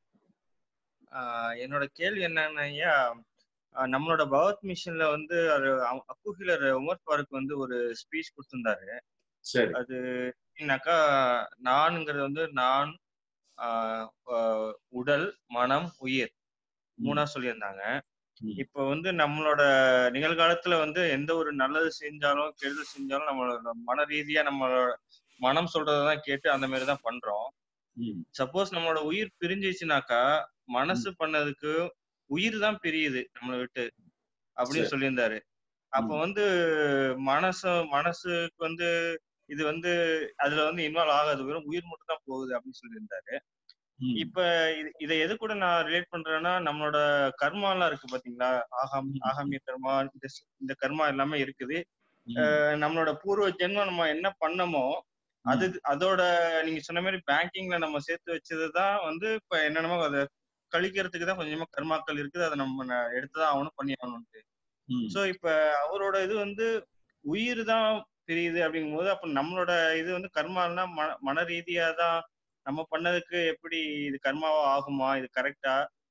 ஆஹ் என்னோட கேள்வி என்னன்னா ஐயா ஆஹ் நம்மளோட பகவத் மிஷன்ல வந்து அது அக்குஹிலர் உமர் ஃபாரூக் வந்து ஒரு ஸ்பீச் கொடுத்திருந்தாரு சரி அது என்னன்னாக்கா நான்ங்கிறது வந்து நான் ஆஹ் ஆஹ் உடல் மனம் உயிர் மூணா சொல்லியிருந்தாங்க இப்ப வந்து நம்மளோட நிகழ்காலத்துல வந்து எந்த ஒரு நல்லது செஞ்சாலும் கெடுதல் செஞ்சாலும் நம்மளோட மன ரீதியா நம்மளோட மனம் சொல்றதான் கேட்டு அந்த மாதிரி தான் பண்றோம் ம் சப்போஸ் நம்மளோட உயிர் பிரிஞ்சிச்சுனாக்கா மனசு பண்ணதுக்கு உயிர் தான் பிரியுது நம்மளை விட்டு அப்படின்னு சரி. சொல்லியிருந்தாரு அப்ப ம். வந்து மனசு மனசுக்கு வந்து இது வந்து அதுல வந்து இன்வால்வ் ஆகாது வெறும் உயிர் மட்டும் தான் போகுது அப்படின்னு சொல்லியிருந்தாரு ம். இப்ப இது இதை எது கூட நான் ரிலேட் பண்றேன்னா நம்மளோட கர்மா எல்லாம் இருக்கு பாத்தீங்களா ஆகாம் ஆகாமிய கர்மா இந்த ஸ்- இந்த கர்மா எல்லாமே இருக்குது ம். அஹ் நம்மளோட பூர்வ ஜென்மம் நம்ம என்ன பண்ணமோ அது அதோட நீங்க சொன்ன மாதிரி பேங்கிங்ல நம்ம சேர்த்து வச்சதுதான் வந்து இப்ப என்னென்னமோ அதை கழிக்கிறதுக்கு தான் கொஞ்சமா கர்மாக்கள் இருக்குது அதை நம்ம ந- எடுத்துதான் ஆகணும் பண்ணி ஆகணும்ட்டு ம். சோ இப்ப அவரோட இது வந்து உயிர் தான் பிரியுது அப்படிங்கும் போது அப்ப நம்மளோட இது வந்து கர்மானா மன மன ரீதியா தான் நம்ம பண்ணதுக்கு எப்படி இது கர்மாவா ஆகுமா இது கரெக்டா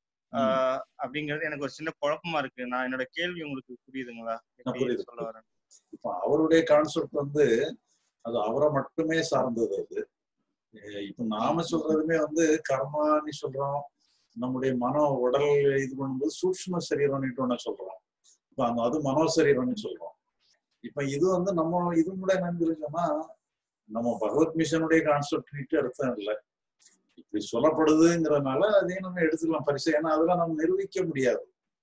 ஆஹ் அப்படிங்கிறது எனக்கு ஒரு சின்ன குழப்பமா இருக்கு நான் என்னோட கேள்வி உங்களுக்கு புரியுதுங்களா எப்படி புரியுது. சொல்ல வரேன் இப்ப அவருடைய கான்செப்ட் வந்து அது அவரை மட்டுமே சார்ந்தது அது அஹ் இப்ப நாம சொல்றதுமே வந்து கர்மான்னு சொல்றோம் நம்முடைய மனோ உடல் இது பண்ணும்போது சூக்ஷ்ம சரீரம்னு ஒண்ணு சொல்றோம் இப்ப அந்த அது மனோ சரீரம்னு சொல்றோம் இப்ப இது வந்து நம்ம இது கூட என்னன்னு சொன்னா நம்ம பகவத் மிஷனுடைய கான்செப்ட் அர்த்தம் இல்லை இப்படி சொல்லப்படுதுங்கிறதுனால அதையும் நம்ம எடுத்துக்கலாம் பரிசு ஏன்னா அதெல்லாம் நம்ம நிரூபிக்க முடியாது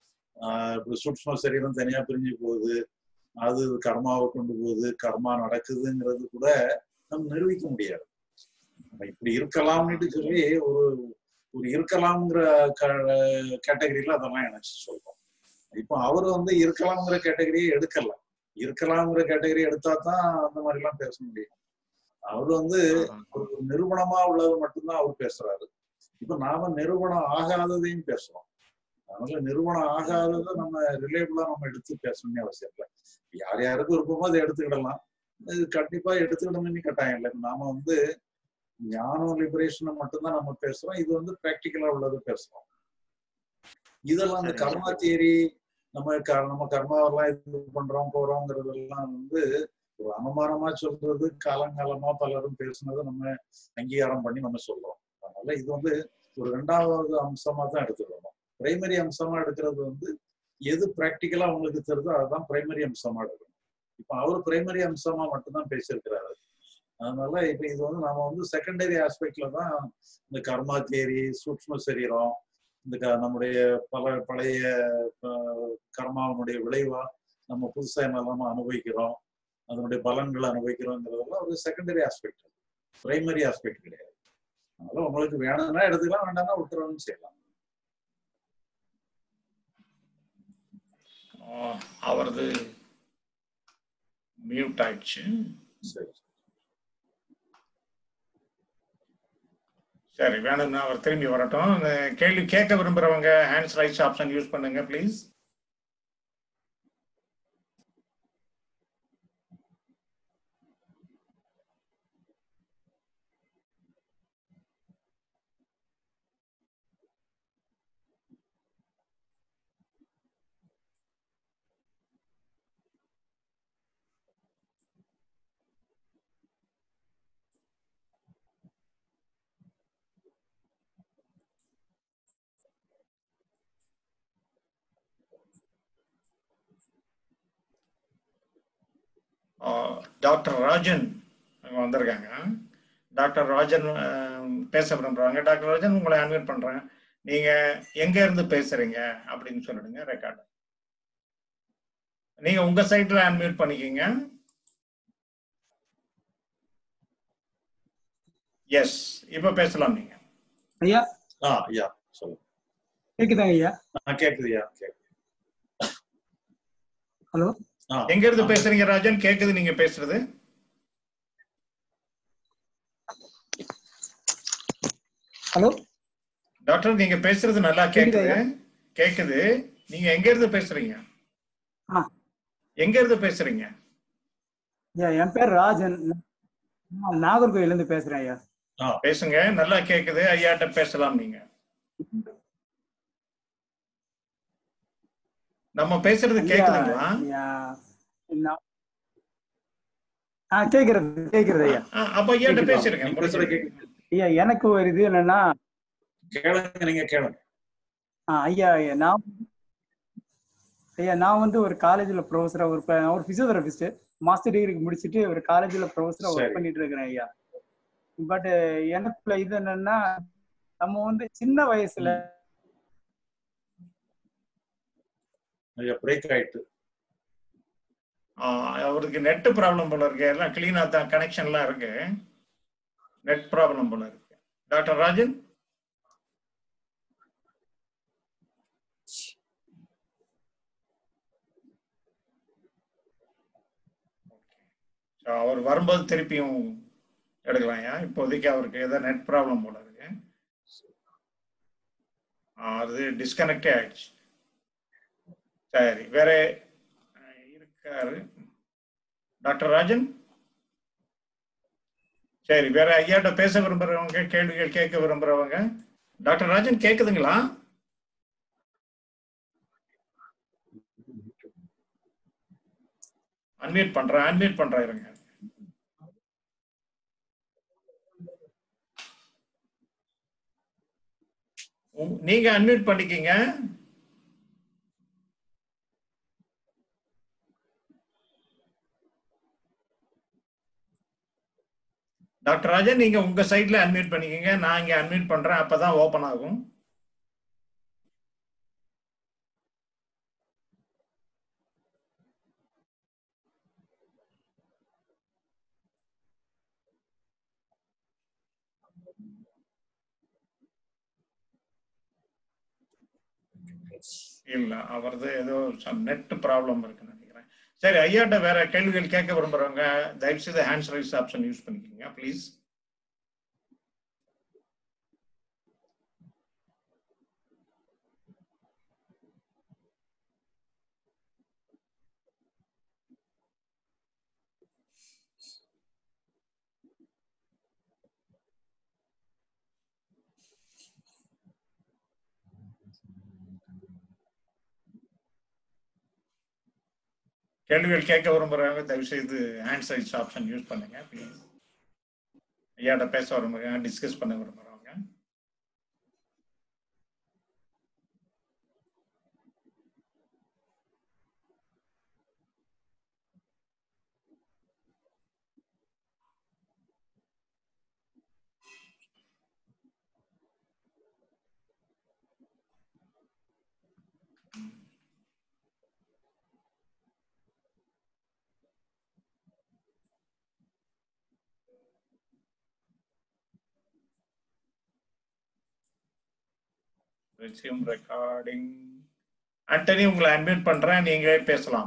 ஆஹ் இப்படி சூக்ஷ்ம சரீரம் தனியா பிரிஞ்சு போகுது அது கர்மாவை கொண்டு போகுது கர்மா நடக்குதுங்கிறது கூட நம்ம நிரூபிக்க முடியாது நம்ம இப்படி இருக்கலாம்னுட்டு சொல்லி ஒரு ஒரு இருக்கலாம்ங்கிற கேட்டகரியில அதெல்லாம் இணைச்சு சொல்றோம் இப்போ அவர் வந்து இருக்கலாம்ங்கிற கேட்டகரியை எடுக்கல இருக்கலாம்ங்கிற கேட்டகரி எடுத்தா தான் அந்த மாதிரி எல்லாம் பேச முடியும் அவர் வந்து ஒரு நிரூபணமா உள்ளது மட்டும்தான் அவர் பேசுறாரு இப்ப நாம நிரூபணம் ஆகாததையும் பேசுறோம் அதனால நிரூபணம் ஆகாததை நம்ம ரிலேபிளா நம்ம எடுத்து பேசணும்னு அவசியம் இல்லை யார் யாருக்கு விருப்பமோ அதை எடுத்துக்கிடலாம் இது கண்டிப்பா எடுத்துக்கிடணும்னு கட்டாயம் இல்லை இப்ப நாம வந்து ஞானம் லிபரேஷனை மட்டும்தான் நம்ம பேசுறோம் இது வந்து பிராக்டிக்கலா உள்ளது பேசுறோம் இதெல்லாம் அந்த சரிங்க. கர்மா தியரி நம்ம க- நம்ம கர்மாவெல்லாம் இது பண்றோம் போறோங்கிறதெல்லாம் வந்து ஒரு அனுமானமா சொல்றது காலங்காலமா பலரும் பேசுனதை நம்ம அங்கீகாரம் பண்ணி நம்ம சொல்றோம் அதனால இது வந்து ஒரு ரெண்டாவது அம்சமா தான் எடுத்துக்கணும் பிரைமரி அம்சமா எடுக்கிறது வந்து எது பிராக்டிக்கலா அவங்களுக்கு தெரியுதோ அதுதான் பிரைமரி அம்சமா எடுக்கணும் இப்ப அவர் பிரைமரி அம்சமா மட்டும்தான் பேசியிருக்கிறாரு அதனால இப்ப இது வந்து நாம வந்து செகண்டரி ஆஸ்பெக்ட்ல தான் இந்த கர்மா தேரி சூக்ஷ்ம சரீரம் இந்த க- நம்முடைய பல பழைய அஹ், கர்மாவினுடைய விளைவா நம்ம புதுசா என்னெல்லாம அனுபவிக்கிறோம் அதனுடைய பலன்களை அனுபவிக்கிறோங்கிறதெல்லாம் ஒரு செகண்டரி ஆஸ்பெக்ட் பிரைமரி ஆஸ்பெக்ட் கிடையாது அதனால உங்களுக்கு வேணும்னா எடுத்துக்கலாம் வேண்டாம்னா விட்டுறோம்னு செய்யலாம் ஆஹ் அவரது மியூட் ஆயிடுச்சு சரி சரி வேணும்னா அவர் திரும்பி வரட்டும் இந்த கேள்வி கேட்க விரும்புறவங்க ஹேண்ட்ஸ் ரைஸ் ஆப்ஷன் யூஸ் பண்ணுங்க ப்ளீஸ் டாக்டர் ராஜன் அவங்க வந்திருக்காங்க டாக்டர் ராஜன் அஹ், பேச விரும்புறாங்க டாக்டர் ராஜன் உங்களை அன்வைட் பண்றேன் நீங்க எங்க இருந்து பேசுறீங்க அப்படின்னு சொல்லிடுங்க ரெக்கார்டு நீங்க உங்க சைட்ல அன்மியூட் பண்ணிக்கிங்க எஸ் இப்ப பேசலாம் நீங்க ஐயா ஆ ஐயா சொல்லுங்க கேக்குதாங்க ஐயா ஆ கேக்குதுயா கேக்குது ஹலோ ஆ எங்க இருந்து பேசுறீங்க ராஜன் கேக்குது நீங்க பேசுறது ஹலோ டாக்டர் நீங்க பேசுறது நல்லா கேக்குது கேக்குதா? கேக்குது நீங்க எங்க இருந்து பேசுறீங்க ஆ எங்க இருந்து பேசுறீங்க ஐயா என் பேர் ராஜன் நான் நாகர்கோயில இருந்து பேசுறேன் ஐயா பேசுங்க நல்லா கேக்குது ஐயாட்ட பேசலாம் நீங்க நம்ம பேசுறது ஐயா கேக்குதுங்களா ஐயா, நான்- ஆ கேக்குறது கேக்குறது ஐயா ஆ, அப்ப ஐயாட்ட கேக்குதா? பேசிருங்க நீங்க பேசுறது முடிச்சிருங்க. கேக்குது. ஐயா எனக்கு ஒரு இது என்னன்னா கேளுங்க நீங்க கேளுங்க ஆ, ஐயா ஐயா நான் ஐயா நான் வந்து ஒரு காலேஜ்ல ப்ரொஃபஸரா ஒரு ப- நான் ஒரு பிசியோதெரபிஸ்ட் மாஸ்டர் டிகிரிக்கு முடிச்சுட்டு ஒரு காலேஜ்ல ப்ரொஃபஸரா சரி. ஒர்க் பண்ணிட்டு இருக்கிறேன் ஐயா பட் எனக்குள்ள இது என்னன்னா நம்ம வந்து சின்ன வயசுல ஐயா பிரேக் ஆயிட்டு ஆ, அவருக்கு நெட் ப்ராப்ளம் போல இருக்கு எல்லாம் கிளீனா தான் கனெக்ஷன்லாம் இருக்கு நெட் ப்ராப்ளம் போல இருக்கு டாக்டர் ராஜன் So, அவர் வரும்போது திருப்பியும் எடுக்கலாம்யா இப்போதைக்கு அவருக்கு ஏதோ நெட் ப்ராப்ளம் போல இருக்கு ஆ, அது டிஸ்கனெக்டே ஆயிடுச்சு சரி வேற அஹ், இருக்காரு டாக்டர் ராஜன் சரி வேற ஐயாட்ட பேச விரும்புறவங்க கேள்விகள் கேட்க விரும்புறவங்க டாக்டர் ராஜன் கேக்குதுங்களா அன்மியூட் பண்றேன் அன்மியூட் பண்றேன் இருங்க உங்க- நீங்க அன்மியூட் பண்ணிக்கிங்க டாக்டர் ராஜன் நீங்க உங்க சைட்ல அன்மியூட் பண்ணிக்கங்க நான் இங்க அன்மியூட் பண்றேன் அப்பதான் ஓபன் ஆகும் இல்ல அவரது ஏதோ நெட் ப்ராப்ளம் இருக்குன்னு நினைக்கிறேன் சரி ஐயாட்ட வேற கேள்விகள் கேட்க விரும்புறவங்க தயவு செய்து ஹேண்ட்ஸ் ரைஸ் ஆப்ஷன் யூஸ் பண்ணிக்கோங்க ப்ளீஸ் கேள்விகள் கேட்க விரும்புறவங்க தயவு செய்து ஹேண்ட் சைஸ் ஆப்ஷன் யூஸ் பண்ணுங்க ப்ளீஸ் ஐயாட்ட பேச விரும்புறவங்க டிஸ்கஸ் பண்ண விரும்புறவங்க ரெசியூம் ரெக்கார்டிங் ஆண்டனி உங்களை அட்மிட் பண்றேன் நீங்களே பேசலாம்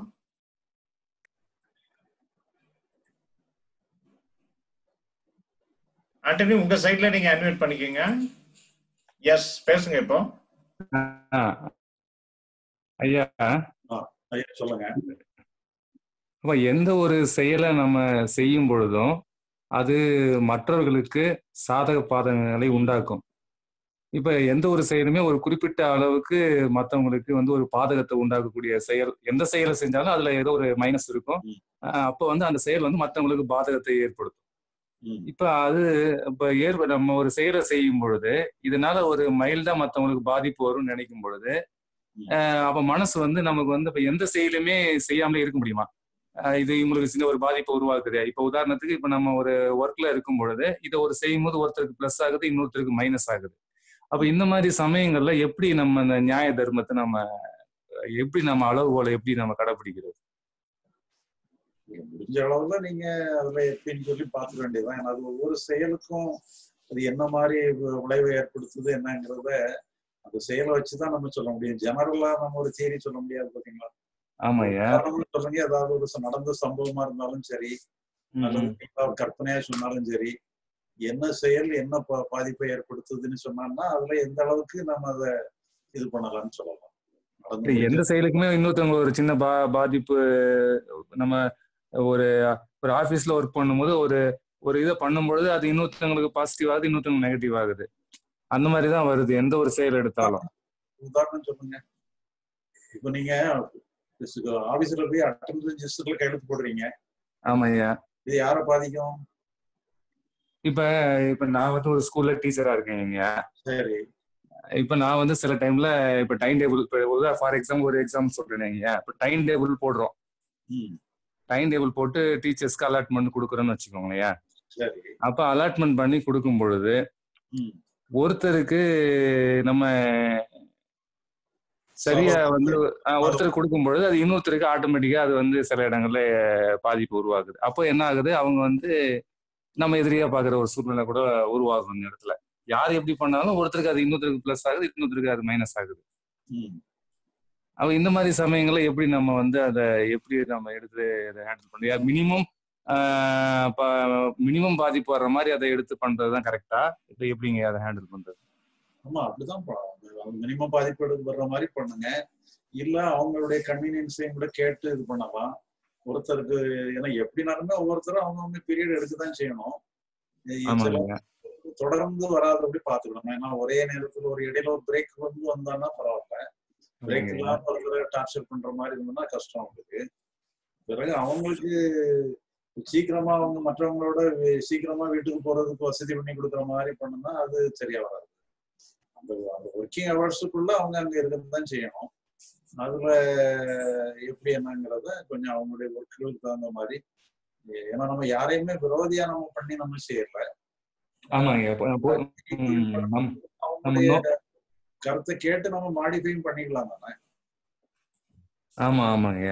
ஆண்டனி உங்க சைட்ல நீங்க அட்மிட் பண்ணிக்கோங்க எஸ் பேசுங்க இப்போ ஆ. ஐயா ஐயா சொல்லுங்க அப்ப எந்த ஒரு செயலை நம்ம செய்யும் பொழுதும் அது மற்றவர்களுக்கு சாதக பாதகங்களை உண்டாக்கும் இப்ப எந்த ஒரு செயலுமே ஒரு குறிப்பிட்ட அளவுக்கு மற்றவங்களுக்கு வந்து ஒரு பாதகத்தை உண்டாக்கக்கூடிய செயல் எந்த செயலை செஞ்சாலும் அதுல ஏதோ ஒரு மைனஸ் இருக்கும் அஹ் அப்ப வந்து அந்த செயல் வந்து மற்றவங்களுக்கு பாதகத்தை ஏற்படுத்தும் இப்ப அது இப்ப ஏற்ப நம்ம ஒரு செயலை செய்யும் பொழுது இதனால ஒரு மைல்டா மற்றவங்களுக்கு பாதிப்பு வரும்னு நினைக்கும் பொழுது அஹ் அப்ப மனசு வந்து நமக்கு வந்து இப்ப எந்த செயலுமே செய்யாமலே இருக்க முடியுமா அஹ் இது இவங்களுக்கு சின்ன ஒரு பாதிப்பை உருவாக்குது இப்ப உதாரணத்துக்கு இப்ப நம்ம ஒரு ஒர்க்ல இருக்கும் பொழுது இதை ஒரு செய்யும் போது ஒருத்தருக்கு பிளஸ் ஆகுது இன்னொருத்தருக்கு மைனஸ் ஆகுது அப்ப இந்த மாதிரி சமயங்கள்ல எப்படி நம்ம இந்த நியாய தர்மத்தை நம்ம எப்படி நம்ம அளவுகோலை எப்படி நம்ம கடைபிடிக்கிறது முடிஞ்ச அளவுல நீங்க அதுல எப்படின்னு சொல்லி பார்த்துக்க வேண்டியதுதான் ஏன்னா அது ஒவ்வொரு செயலுக்கும் அது என்ன மாதிரி வி- விளைவை ஏற்படுத்துது என்னங்கிறத அந்த செயலை வச்சுதான் நம்ம சொல்ல முடியும் ஜெனரலா நம்ம ஒரு தியரி சொல்ல முடியாது பாத்தீங்களா ஆமாய்யா உதாரணம்னு சொல்லுங்க ஏதாவது ஒரு ச- நடந்த சம்பவமா இருந்தாலும் சரி அல்லது நீங்களா ஒரு கற்பனையா சொன்னாலும் சரி என்ன செயல் என்ன பா- பாதிப்பை ஏற்படுத்துதுன்னு சொன்னோம்னா அதுல எந்த அளவுக்கு நம்ம அதை இது பண்ணலாம்னு சொல்லலாம் நடந்து இல்ல, எந்த முடிஞ்ச செயலுக்குமே இன்னொருத்தவங்க ஒரு சின்ன பா பாதிப்பு நம்ம ஒரு ஒரு ஆபீஸ்ல ஒர்க் பண்ணும்போது ஒரு ஒரு இதை பண்ணும்பொழுது அது இன்னொருத்தவங்களுக்கு பாசிட்டிவ் ஆகுது இன்னொருத்தவங்களுக்கு நெகட்டிவ் ஆகுது அந்த மாதிரி தான் வருது எந்த ஒரு செயல் எடுத்தாலும் உதாரணம் சொல்லுங்க இப்ப நீங்க ஆபீஸ்ல போய் அட்டெண்டன்ஸ் ரெஜிஸ்டர்ல கையெழுத்து போடுறீங்க ஆமா ஐயா இது யாரை பாதிக்கும் இப்ப இப்ப நான் வந்து ஒரு ஸ்கூல்ல டீச்சரா இருக்கேங்க சரி இப்ப நான் வந்து சில டைம்ல இப்ப டைம் டேபிள் இப்போ ஃபார் எக்ஸாம்பிள் ஒரு எக்ஸாம் சொல்றேன் இப்ப டைம் டேபிள் போடுறோம் ம் டைம் டேபிள் போட்டு டீச்சர்ஸ்க்கு அலாட்மெண்ட் கொடுக்குறோன்னு வச்சுக்கோங்களேன் சரி அப்ப அலாட்மெண்ட் பண்ணி கொடுக்கும் பொழுது ம் ஒருத்தருக்கு நம்ம சரியா வந்து ஆஹ், ஒருத்தருக்கு கொடுக்கும் பொழுது அது இன்னொருத்தருக்கு ஆட்டோமேட்டிக்கா அது வந்து சில இடங்கள்ல பாதிப்பு உருவாகுது அப்போ என்ன ஆகுது அவங்க வந்து நம்ம எதிரியா பாக்குற ஒரு சூழ்நிலை கூட உருவாகும் இந்த இடத்துல யார் எப்படி பண்ணாலும் ஒருத்தருக்கு அது இன்னொருத்தருக்கு பிளஸ் ஆகுது இன்னொருத்தருக்கு அது மைனஸ் ஆகுது ம் அப்ப இந்த மாதிரி சமயங்கள்ல எப்படி நம்ம வந்து அதை எப்படி நம்ம எடுத்து அதை ஹேண்டில் பண்ணி மினிமம் மினிமம் பாதிப்பு வர்ற மாதிரி அதை எடுத்து பண்றதுதான் கரெக்டா இல்லை எப்படிங்க அதை ஹேண்டில் பண்றது ஆமா அப்படிதான் மினிமம் பாதிப்பு எடுத்து வர்ற மாதிரி பண்ணுங்க இல்ல அவங்களுடைய கன்வீனியன்ஸையும் கூட கேட்டு இது பண்ணலாம் ஒருத்தருக்கு ஏன்னா எப்படினாலுமே ஒவ்வொருத்தரும் அவங்கவுங்க பீரியட் எடுக்கதான் செய்யணும் சில ஆமாங்க தொடர்ந்து வராதபடி பாத்துக்கணும் ஏன்னா ஒரே நேரத்துல ஒரு இடையில ஒரு பிரேக் வந்து வந்தான்னா பரவாயில்ல பிரேக் சரிங்க. இல்லாம ஒருத்தர் டார்ச்சர் பண்ற மாதிரி இருந்ததுன்னா கஷ்டம் அவங்களுக்கு பிறகு அவங்களுக்கு சீக்கிரமா அவங்க மற்றவங்களோட வி- சீக்கிரமா வீட்டுக்கு போறதுக்கு வசதி பண்ணி கொடுக்குற மாதிரி பண்ணுனா அது சரியா வராது அந்த அந்த ஒர்க்கிங் ஹவர்ஸுக்குள்ள அவங்க அங்க இருக்கிறது தான் செய்யணும் அதுல எப்படி என்னங்கிறத கொஞ்சம் அவங்களுடைய ஒர்க்குகளுக்கு தகுந்த மாதிரி ஏன்னா நம்ம யாரையுமே விரோதியா நம்ம பண்ணி நம்ம செய்யல ஆமாங்க இப்போ- இப்போ, ம், நம்- நம்ம அவங்களுடைய நோ- கருத்தை கேட்டு நம்ம மாடிஃபையும் பண்ணிக்கலாம் தானே ஆமா ஆமாங்க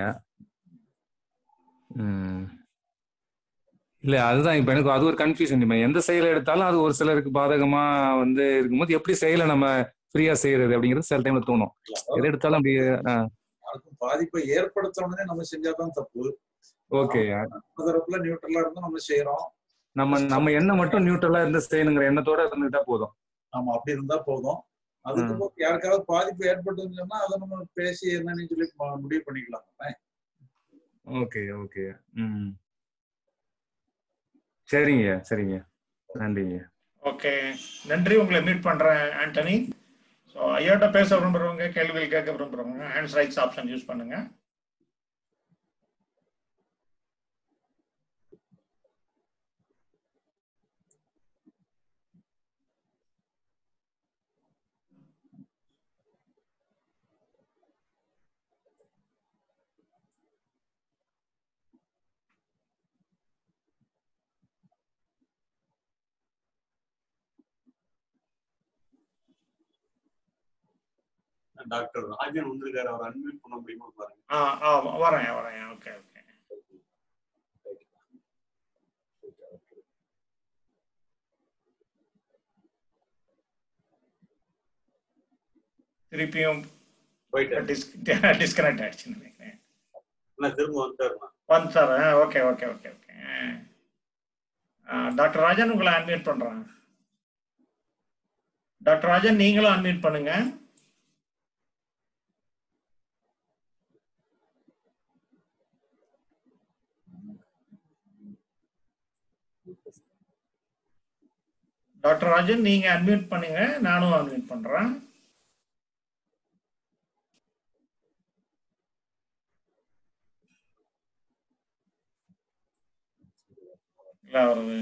ம் இல்ல அதுதான் இப்ப எனக்கு அது ஒரு கன்ஃபியூஷன் இப்ப எந்த செயலை எடுத்தாலும் அது ஒரு சிலருக்கு பாதகமா வந்து இருக்கும்போது எப்படி செயலை நம்ம ஃப்ரீயா செய்யறது அப்படிங்கிறது சில டைம்ல தோணும் எதை எடுத்தாலும் அப்படி யாருக்கும் பாதிப்பை ஏற்படுத்தணும்னே நம்ம செஞ்சாதான் தப்பு ஓகே நம்ம தரப்புல நியூட்ரலா இருந்து நம்ம செய்யறோம் நம்ம நம்ம எண்ணம் மட்டும் நியூட்ரலா இருந்து செய்யணுங்கிற எண்ணத்தோட இருந்துட்டா போதும் ஆமா அப்படி இருந்தா போதும் அதுக்கு ம். போக யாருக்காவது பாதிப்பு ஏற்பட்டுன்னு சொன்னா அதை நம்ம பேசி என்னன்னு சொல்லி ம- முடிவு பண்ணிக்கலாம் தானே ஓகே ஓகே ம் சரிங்க சரிங்க நன்றிங்க ஓகே நன்றி உங்களை மீட் பண்றேன் ஆண்டனி ஸோ ஐயாட்ட பேச விரும்புறவங்க கேள்விகள் கேட்க விரும்புறவங்க ஹேண்ட்ஸ் ரைட்ஸ் ஆப்ஷன் யூஸ் பண்ணுங்க டாக்டர் ராஜன் வந்திருக்காரு அவர் அன்மியூட் பண்ண முடியுமா பாருங்க ஆ ஆ வரேன் வரேன் ஓகே ஓகே திருப்பியும் டிஸ்கனெக்ட் ஆயிடுச்சுன்னு நினைக்கிறேன் நான் திரும்ப வந்துட்டாருமா வந்துட்டாரு okay okay okay okay doctor Rajan உங்களை அன்மியூட் பண்றேன் டாக்டர் ராஜன் நீங்களும் அன்மியூட் பண்ணுங்க டாக்டர் ராஜன் நீங்க அன்மியூட் பண்ணுங்க நானும் அன்மியூட் பண்றேன் இல்ல அவரு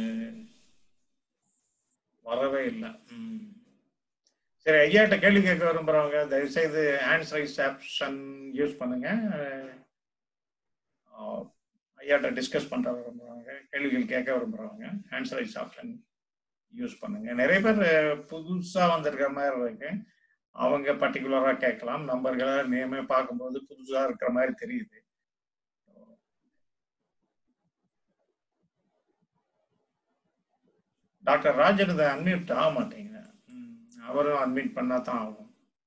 வரவே இல்லை ம். சரி ஐயாட்ட கேள்வி கேட்க விரும்புறவங்க தயவு செய்து ஹேண்ட்ஸ் ரைஸ் ஆப்ஷன் யூஸ் பண்ணுங்க அஹ், ஐயாட்ட டிஸ்கஸ் பண்ற விரும்புறவங்க கேள்விகள் கேட்க விரும்புறவங்க ஹேண்ட்ஸ் ரைஸ் ஆப்ஷன் யூஸ் பண்ணுங்க நிறைய பேர் புதுசா வந்திருக்கிற மாதிரி இருக்கு அவங்க பர்டிகுலரா கேட்கலாம் நம்பர்களை நேமே பார்க்கும்போது புதுசா இருக்கிற மாதிரி தெரியுது டாக்டர் ராஜன் இதை அன்மியூட் ஆக மாட்டேங்குது ம், அவரும் அன்மியூட் பண்ணா தான் ஆகும்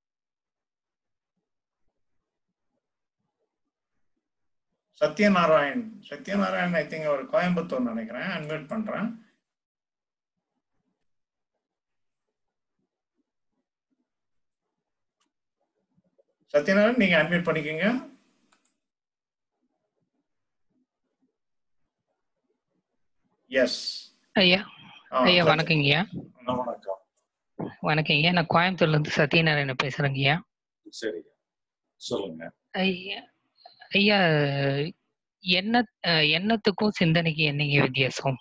சத்யநாராயண் சத்யநாராயண் ஐ திங்க் அவர் கோயம்புத்தூர் நினைக்கிறேன் அன்மியூட் பண்றேன் சத்யநாராயண் நீங்க அன்மியூட் பண்ணிக்கோங்க எஸ் ஐயா ஆ, ஐயா சரி. வணக்கங்கய்யா வணக்கம் வணக்கங்கய்யா நான் கோயம்புத்தூர்ல இருந்து சத்யநாராயணன் பேசுறேங்கய்யா சரி சொல்லுங்க ஐயா ஐயா எண்ண அஹ், எண்ணத்துக்கும் சிந்தனைக்கு என்னங்க வித்தியாசம்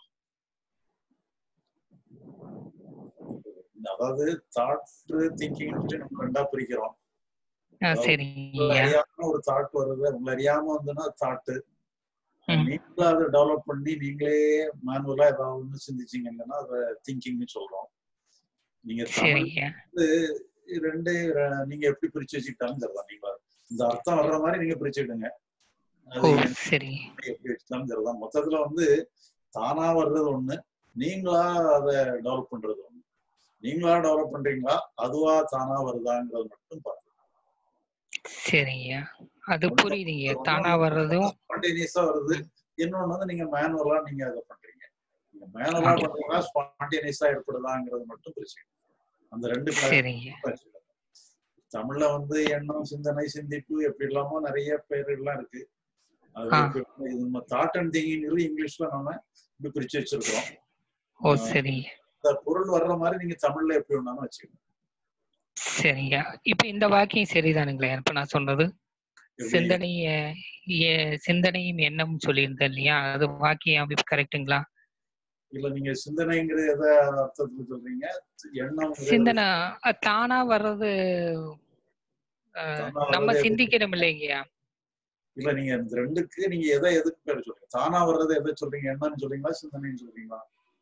அதாவது தாட் திங்கிங் நம்ம ரெண்டா பிரிக்கிறோம் ஆ அதாவது உங்களை சரிங்கய்யா அறியாம ஒரு தாட் வருது உங்களை அறியாம வந்துன்னா தாட்டு நீங்களும் அதை டெவலப் பண்ணி நீங்களே மேனுவலா ஏதாவது ஒண்ணு சிந்திச்சீங்கன்னா அதை திங்கிங்னு சொல்றோம் நீங்க தமிழ் சரிங்கய்யா வந்து ரெண்டு ர- நீங்க எப்படி பிரிச்சு வச்சுக்கிட்டாலும் சரிதான் நீங்க இந்த அர்த்தம் வர்ற மாதிரி நீங்க பிரிச்சுக்கிடுங்க ஓ அது என்ன சரி எப்படி வச்சுட்டாலும் சரிதான் மொத்தத்துல வந்து தானா வர்றது ஒண்ணு நீங்களா அதை டெவலப் பண்றது ஒண்ணு நீங்களா டெவலப் பண்றீங்களா அதுவா தானா வருதாங்கிறது மட்டும் பாருங்க சரிங்கய்யா அது புரியுதுங்கய்யா தானா வர்றதும் ஸ்பான்டேனியஸா வருது இன்னொன்னு வந்து நீங்க மேனுவலா நீங்க அதை பண்றீங்க நீங்க மேனுவலா ஆ. பண்றீங்களா ஸ்பான்டேனியஸா ஏற்படுதாங்கிறது மட்டும் பிரிச்சுக்கணும் அந்த ரெண்டு சரிங்க பிரிச்சுக்கணும் தமிழ்ல வந்து எண்ணம் சிந்தனை சிந்திப்பு எப்படி இல்லாமோ நிறைய பேர்கள்லாம் இருக்கு அது ஆ. இப்ப இது நம்ம தாட் அண்ட் திங்கிங்கிறது இங்கிலீஷ்ல நம்ம இப்படி பிரிச்சு வச்சிருக்கிறோம் ஓ ஆஹ் சரிங்க இந்த பொருள் வர்ற மாதிரி நீங்க தமிழ்ல எப்படி வேணாலும் வச்சுக்கணும் சரிங்க இப்ப இந்த வாக்கியம் சரிதானுங்களா இப்ப நான் சொன்னது எப்படி? சிந்தனை அஹ், எ- சிந்தனையும் எண்ணம் சொல்லியிருந்தேன் இல்லையா அது வாக்கியம் அப்படி கரெக்ட்டுங்களா இல்ல நீங்க சிந்தனைங்கிறது எதை அர்த்தத்துல சொல்றீங்க எண்ணம் சிந்தனை அஹ், தானா வர்றது அஹ், தானா நம்ம வர்றது எது? சிந்திக்கிறோம் இல்லைங்கய்யா இல்ல நீங்க இந்த ரெண்டுக்கு நீங்க எதை எதுக்கு பேர் சொல்றீங்க தானா வர்றது எதை சொல்றீங்க என்னன்னு சொல்றீங்களா சிந்தனைன்னு சொல்றீங்களா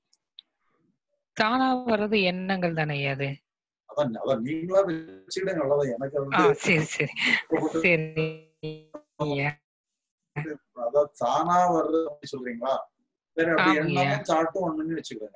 தானா வர்றது எண்ணங்கள் தானே அது அதான் அதான் நீங்களா வச்சுக்கிடுங்க அவ்வளவுதான் எனக்கு அது ஆ வந்து சரி சரி சரிங்கய்யா அதாவது தானா வர்றது அப்படி சொல்றீங்களா வேற அப்படி ஆமாங்கய்யா. எண்ணமும் தாட்டும் ஒண்ணுன்னு வச்சுக்கோங்க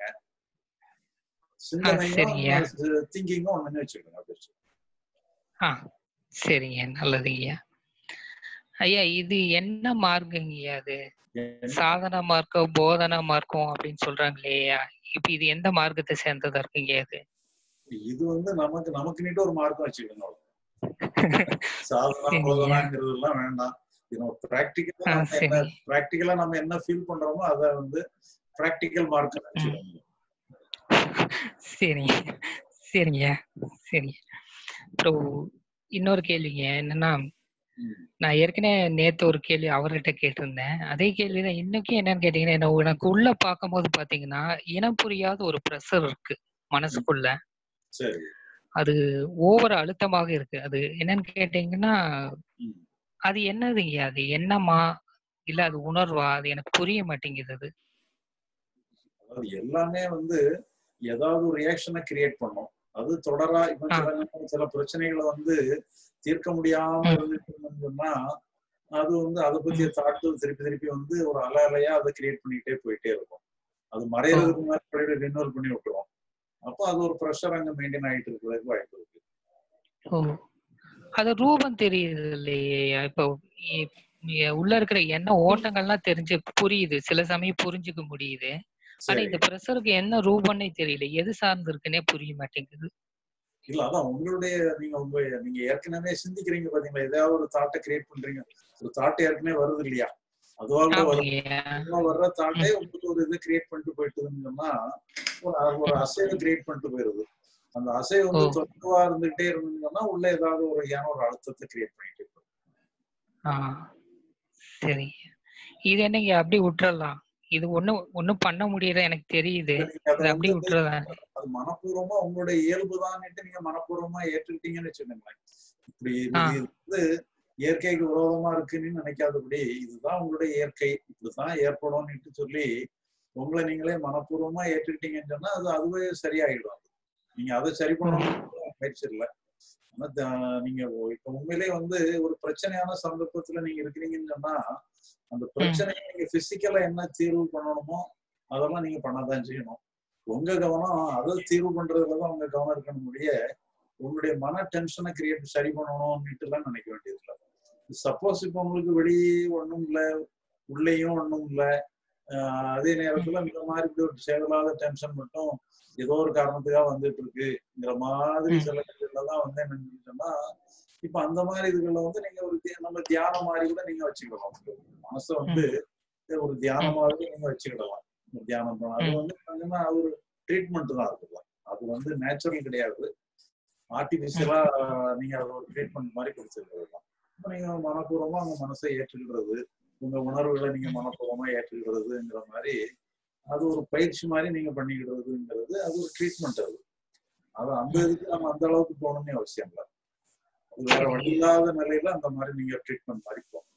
சரிங்கய்யா. சிந்தனையும் திங்கிங்கும் ஒண்ணுன்னு வச்சுக்கோங்க அப்படி வச்சுக்கோங்க. ஆ சரிங்க நல்லதுங்கய்யா ஐயா இது என்ன மார்க்கங்கய்யா அது சாதன மார்க்கம் போதனா மார்க்கம் அப்படின்னு சொல்றாங்க இல்லையா இப்ப இது எந்த மார்க்கத்தை சேர்ந்ததா இருக்குங்க அது இது வந்து நமக்கு நமக்கு நீட்டு ஒரு மார்க்கம் வச்சுக்கோங்க அவ்வளவுதான். சாதனா சரிங்க. போதனாங்கிறது எல்லாம் வேண்டாம் இது நம்ம பிராக்டிக்கலா ஆ, நம்ம என்ன பிராக்டிக்கலா நம்ம என்ன ஃபீல் பண்றோமோ அதை வந்து பிராக்டிக்கல் மார்க் வச்சுக்கோங்க சரிங்க சரிங்க சரிங்க அப்புறம் இன்னொரு கேள்விங்க என்னன்னா நான் ஏற்கனவே நேத்து ஒரு கேள்வி அவர்கிட்ட கேட்டிருந்தேன் அதே கேள்விதான் இன்னைக்கும் என்னன்னு கேட்டீங்கன்னா என்ன எனக்கு உள்ள பார்க்கும்போது பாத்தீங்கன்னா இனம் புரியாத ஒரு ப்ரெஷர் இருக்கு மனசுக்குள்ள சரி அது ஓவர் அழுத்தமாக இருக்கு அது என்னன்னு கேட்டீங்கன்னா ம். அது என்னதுங்க அது என்னமா இல்ல அது உணர்வா அது எனக்கு புரிய மாட்டேங்குது அது அதாவது எல்லாமே வந்து ஏதாவது ஒரு ரியாக்ஷனை கிரியேட் பண்ணும் அது தொடரா இப்ப சில நேரம் சில பிரச்சனைகளை வந்து தீர்க்க முடியாம இருந்துட்டு இருந்தோம்னா அது வந்து அதை பத்திய தாட்டு திருப்பி திருப்பி வந்து ஒரு அலை அலையா அதை கிரியேட் பண்ணிக்கிட்டே போயிட்டே இருக்கும் அது மறையறதுக்கு முன்னாடி ரினோல் பண்ணி விட்டுரும் அப்போ அது ஒரு ப்ரெஷர் அங்க மெயின்டைன் ஆயிட்டு இருக்கிறதுக்கு வாய்ப்பு இருக்கு ஓ அது ரூபம் தெரியுது இல்லையா இப்போ இ- இ- உள்ள இருக்கிற என்ன ஓட்டங்கள்லாம் தெரிஞ்சு புரியுது சில சமயம் புரிஞ்சுக்க முடியுது ஆனா சரி இந்த ப்ரெஷருக்கு என்ன ரூபம்னே தெரியல எது சார்ந்து இருக்குன்னே புரிய மாட்டேங்குது இல்ல அதான் உங்களுடைய நீங்க உங்க நீங்க ஏற்கனவே சிந்திக்கிறீங்க பாத்தீங்களா ஏதாவது ஒரு தாட்டை கிரியேட் பண்றீங்க ஒரு தாட் ஏற்கனவே வருது இல்லையா அதுவா கூட வருது ஆமாங்கய்யா. அதுவா வர்ற தாட்டே உங்களுக்கு ஒரு இது கிரியேட் பண்ணிட்டு போயிட்டுதுன்னு சொன்னா ஒரு அது ஒரு அசைவு கிரியேட் பண்ணிட்டு போயிருது அந்த அசைவு வந்து ஓ. தொடர்பா இருந்துகிட்டே இருந்ததுன்னா உள்ள ஏதாவது ஒரு ஏன ஒரு அழுத்தத்தை கிரியேட் பண்ணிட்டு போயிடும் ஆ சரி இது என்னங்க அப்படி விட்டுறலாம் இது ஒண்ணும் ஒண்ணும் பண்ண முடியல எனக்கு தெரியுது நீங்க அதை இது அப்படியே வந்து விட்டுறலாம் அது மனப்பூர்வமா உங்களுடைய இயல்புதான்னுட்டு நீங்க மனப்பூர்வமா ஏற்றுக்கிட்டீங்கன்னு வச்சுக்கோங்களேன் இப்படி இது ஆ. இது வந்து இயற்கைக்கு விரோதமா இருக்குன்னு நினைக்காதபடி இதுதான் உங்களுடைய இயற்கை இப்படிதான் ஏற்படும்னுட்டு சொல்லி உங்களை நீங்களே மனப்பூர்வமா ஏற்றுக்கிட்டீங்கன்னு சொன்னா அது அதுவே சரியாயிடும் அது. நீங்க அதை சரி பண்ணணும் முயற்சி இல்லை ஆனா த- நீங்க ஒ- இப்ப உண்மையிலே வந்து ஒரு பிரச்சனையான சந்தர்ப்பத்துல நீங்க இருக்கிறீங்கன்னு சொன்னா அந்த பிரச்சனையை நீங்க பிசிக்கலா என்ன தீர்வு பண்ணணுமோ அதெல்லாம் நீங்க பண்ணாதான் செய்யணும் உங்க கவனம் அதை தீர்வு பண்றதுலதான் உங்க கவனம் இருக்கணும் முடிய உங்களுடைய மன டென்ஷனை கிரியேட் சரி பண்ணணும்னுட்டு எல்லாம் நினைக்க வேண்டியது இல்லை சப்போஸ் இப்போ உங்களுக்கு வெளியே ஒண்ணும் இல்ல உள்ளேயும் ஒண்ணும் இல்ல ஆஹ் அதே நேரத்துல இந்த மாதிரி இப்படி ஒரு தேவையில்லாத டென்ஷன் மட்டும் ஏதோ ஒரு காரணத்துக்காக வந்துட்டு இருக்குங்கிற மாதிரி சில இதுல தான் வந்து என்னன்னு சொன்னா இப்ப அந்த மாதிரி இதுகளை வந்து நீங்க ஒரு தி- நம்ம தியானம் மாதிரி கூட நீங்க வச்சுக்கலாம் மனசை வந்து ஒரு தியானம் மாதிரி நீங்க வச்சுக்கிடலாம் தியானம் பண்ண அது ம். வந்து என்னன்னா அது ஒரு ட்ரீட்மெண்ட் தான் இருக்குல்ல அது வந்து நேச்சுரல் கிடையாது ஆர்டிபிஷியலா நீங்க அதை ஒரு ட்ரீட்மெண்ட் மாதிரி கொடுத்துருக்கிறது தான் இப்ப நீங்க மனப்பூர்வமா உங்க மனசை ஏற்றுக்கிறது உங்க உணர்வுகளை நீங்க மனப்பூர்வமா ஏற்றுக்கிறதுங்கிற மாதிரி அது ஒரு பயிற்சி மாதிரி நீங்க பண்ணிக்கிறதுங்கிறது அது ஒரு ட்ரீட்மெண்ட் அது அது அந்த இதுக்கு நம்ம அந்த அளவுக்கு போகணும்னு அவசியம் இல்லை அது வேற வழி இல்லாத நிலையில அந்த மாதிரி நீங்க ட்ரீட்மெண்ட் மாதிரி போகணும்